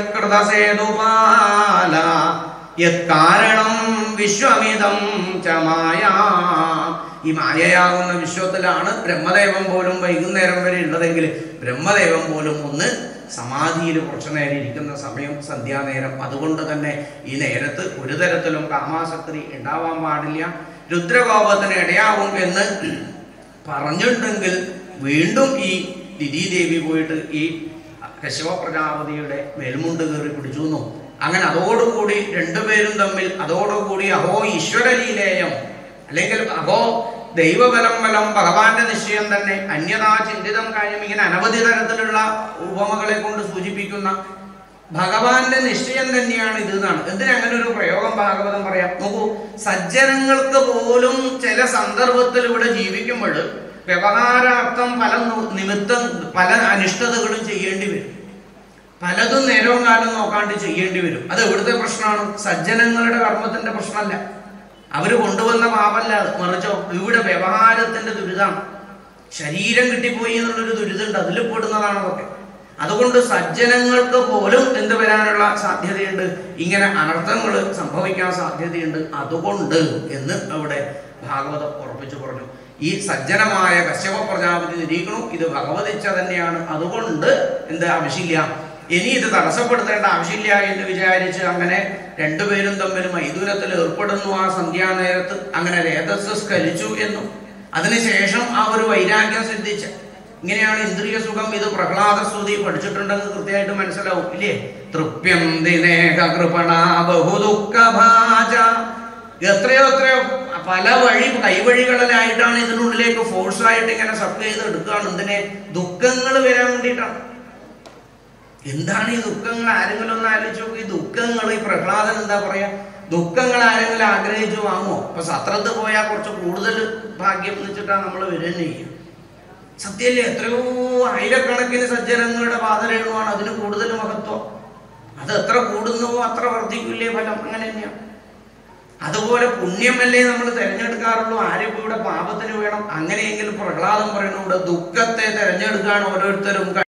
യത്കൃതസേതുപാല യത്കാരണം വിശ്വമിതം ച മായ ഈ മായയാകുന്ന വിശ്വത്തിലാണ് ബ്രഹ്മദേവൻ പോലും വൈകുന്നേരം വരെ ഉള്ളതെങ്കിൽ ബ്രഹ്മദേവൻ പോലും ഒന്ന് സമാധിയിൽ കുറച്ചു നേരം ഇരിക്കുന്ന സമയം സന്ധ്യാനേരം അതുകൊണ്ട് തന്നെ ഈ നേരത്ത് ഒരു തരത്തിലും കാമാസക്തി ഉണ്ടാവാൻ പാടില്ല രുദ്രകോപത്തിന് ഇടയാവും എന്ന് പറഞ്ഞിട്ടുണ്ടെങ്കിൽ വീണ്ടും ഈ ദിദീദേവി പോയിട്ട് ഈ കശ്യപ പ്രജാപതിയുടെ മേൽമുണ്ട് കയറി പിടിച്ചു എന്നു അങ്ങനെ അതോടുകൂടി രണ്ടുപേരും തമ്മിൽ അതോടുകൂടി അഹോ ഈശ്വരലീലേയം അല്ലെങ്കിൽ അഹോ ദൈവബലം ബലം ഭഗവാന്റെ നിശ്ചയം തന്നെ അന്യതാ ചിന്തിതം കാര്യം ഇങ്ങനെ അനവധി തരത്തിലുള്ള ഉപമകളെ കൊണ്ട് സൂചിപ്പിക്കുന്ന ഭഗവാന്റെ നിശ്ചയം തന്നെയാണ് ഇത് എന്നാണ് എന്തിനാ അങ്ങനെ ഒരു പ്രയോഗം ഭാഗവതം പറയാം നോക്കൂ സജ്ജനങ്ങൾക്ക് പോലും ചില സന്ദർഭത്തിൽ ഇവിടെ ജീവിക്കുമ്പോൾ വ്യവഹാരാർത്ഥം പല നു- നിമിത്തം പല അനിഷ്ടതകളും ചെയ്യേണ്ടി വരും പലതും നേരവും കാലം നോക്കാണ്ട് ചെയ്യേണ്ടി വരും അത് എവിടുത്തെ പ്രശ്നമാണ് സജ്ജനങ്ങളുടെ കർമ്മത്തിന്റെ പ്രശ്നമല്ല അവര് കൊണ്ടുവന്ന പാപല്ല അത്. മറിച്ചോ ഇവിടെ വ്യവഹാരത്തിന്റെ ദുരിതമാണ് ശരീരം കിട്ടിപ്പോയി എന്നുള്ളൊരു ദുരിതമുണ്ട് അതിൽ പെടുന്നതാണ് അതൊക്കെ അതുകൊണ്ട് സജ്ജനങ്ങൾക്ക് പോലും എന്ത് വരാനുള്ള സാധ്യതയുണ്ട് ഇങ്ങനെ അനർത്ഥങ്ങൾ സംഭവിക്കാൻ സാധ്യതയുണ്ട് അതുകൊണ്ട് എന്ന് അവിടെ ഭാഗവതം ഉറപ്പിച്ചു പറഞ്ഞു ഈ സജ്ജനമായ കശ്യപ പ്രജാപതി നിരീക്ഷണം ഇത് ഭഗവതിച്ച തന്നെയാണ് അതുകൊണ്ട് എന്ത് ആവശ്യമില്ല ഇനി ഇത് തടസ്സപ്പെടുത്തേണ്ട ആവശ്യമില്ല എന്ന് വിചാരിച്ച് അങ്ങനെ രണ്ടുപേരും തമ്മിൽ മൈഥുനത്തിൽ ഏർപ്പെടുന്നു ആ സന്ധ്യാനേരത്ത് അങ്ങനെ രേതസ് സ്കലിച്ചു എന്നും അതിനുശേഷം ആ ഒരു വൈരാഗ്യം സിദ്ധിച്ച ഇങ്ങനെയാണ് ഇന്ദ്രിയ സുഖം ഇത് പ്രഹ്ലാദ സ്തുതി പഠിച്ചിട്ടുണ്ടെന്ന് കൃത്യമായിട്ട് മനസ്സിലാവും ഇല്ലേ തൃപ്യം ദിനേഹ കൃപണ ബഹുദുഃഖ ഭാജ എത്രയോ എത്രയോ പല വഴി കൈവഴികളിലായിട്ടാണ് ഇതിനുള്ളിലേക്ക് ഫോഴ്സ് ആയിട്ട് ഇങ്ങനെ സബ് ചെയ്ത് എടുക്കുകയാണ് എന്തിനെ ദുഃഖങ്ങൾ വരാൻ വേണ്ടിയിട്ടാണ് എന്താണ് ഈ ദുഃഖങ്ങൾ ആരെങ്കിലും ഒന്ന് ആലോചിച്ച് നോക്ക് ഈ ദുഃഖങ്ങൾ ഈ പ്രഹ്ലാദൻ എന്താ പറയാ ദുഃഖങ്ങൾ ആരെങ്കിലും ആഗ്രഹിച്ചു വാങ്ങുമോ അപ്പൊ സത്രത്ത് പോയാൽ കുറച്ച് കൂടുതൽ ഭാഗ്യം എന്ന് വെച്ചിട്ടാണ് നമ്മൾ വരുന്നത് ചെയ്യുക സത്യല്ലേ എത്രയോ ആയിരക്കണക്കിന് സജ്ജനങ്ങളുടെ പാതരേണുമാണ് അതിന് കൂടുതൽ മഹത്വം അത് എത്ര കൂടുന്നുവോ അത്ര വർദ്ധിക്കില്ലേ ഫലം അങ്ങനെ തന്നെയാണ് അതുപോലെ പുണ്യമല്ലേ നമ്മൾ തിരഞ്ഞെടുക്കാറുള്ളൂ ആരും ഇപ്പൊ ഇവിടെ പാപത്തിന് വേണം അങ്ങനെയെങ്കിലും പ്രഹ്ലാദം പറയുന്നു ഇവിടെ ദുഃഖത്തെ തിരഞ്ഞെടുക്കാൻ ഓരോരുത്തരും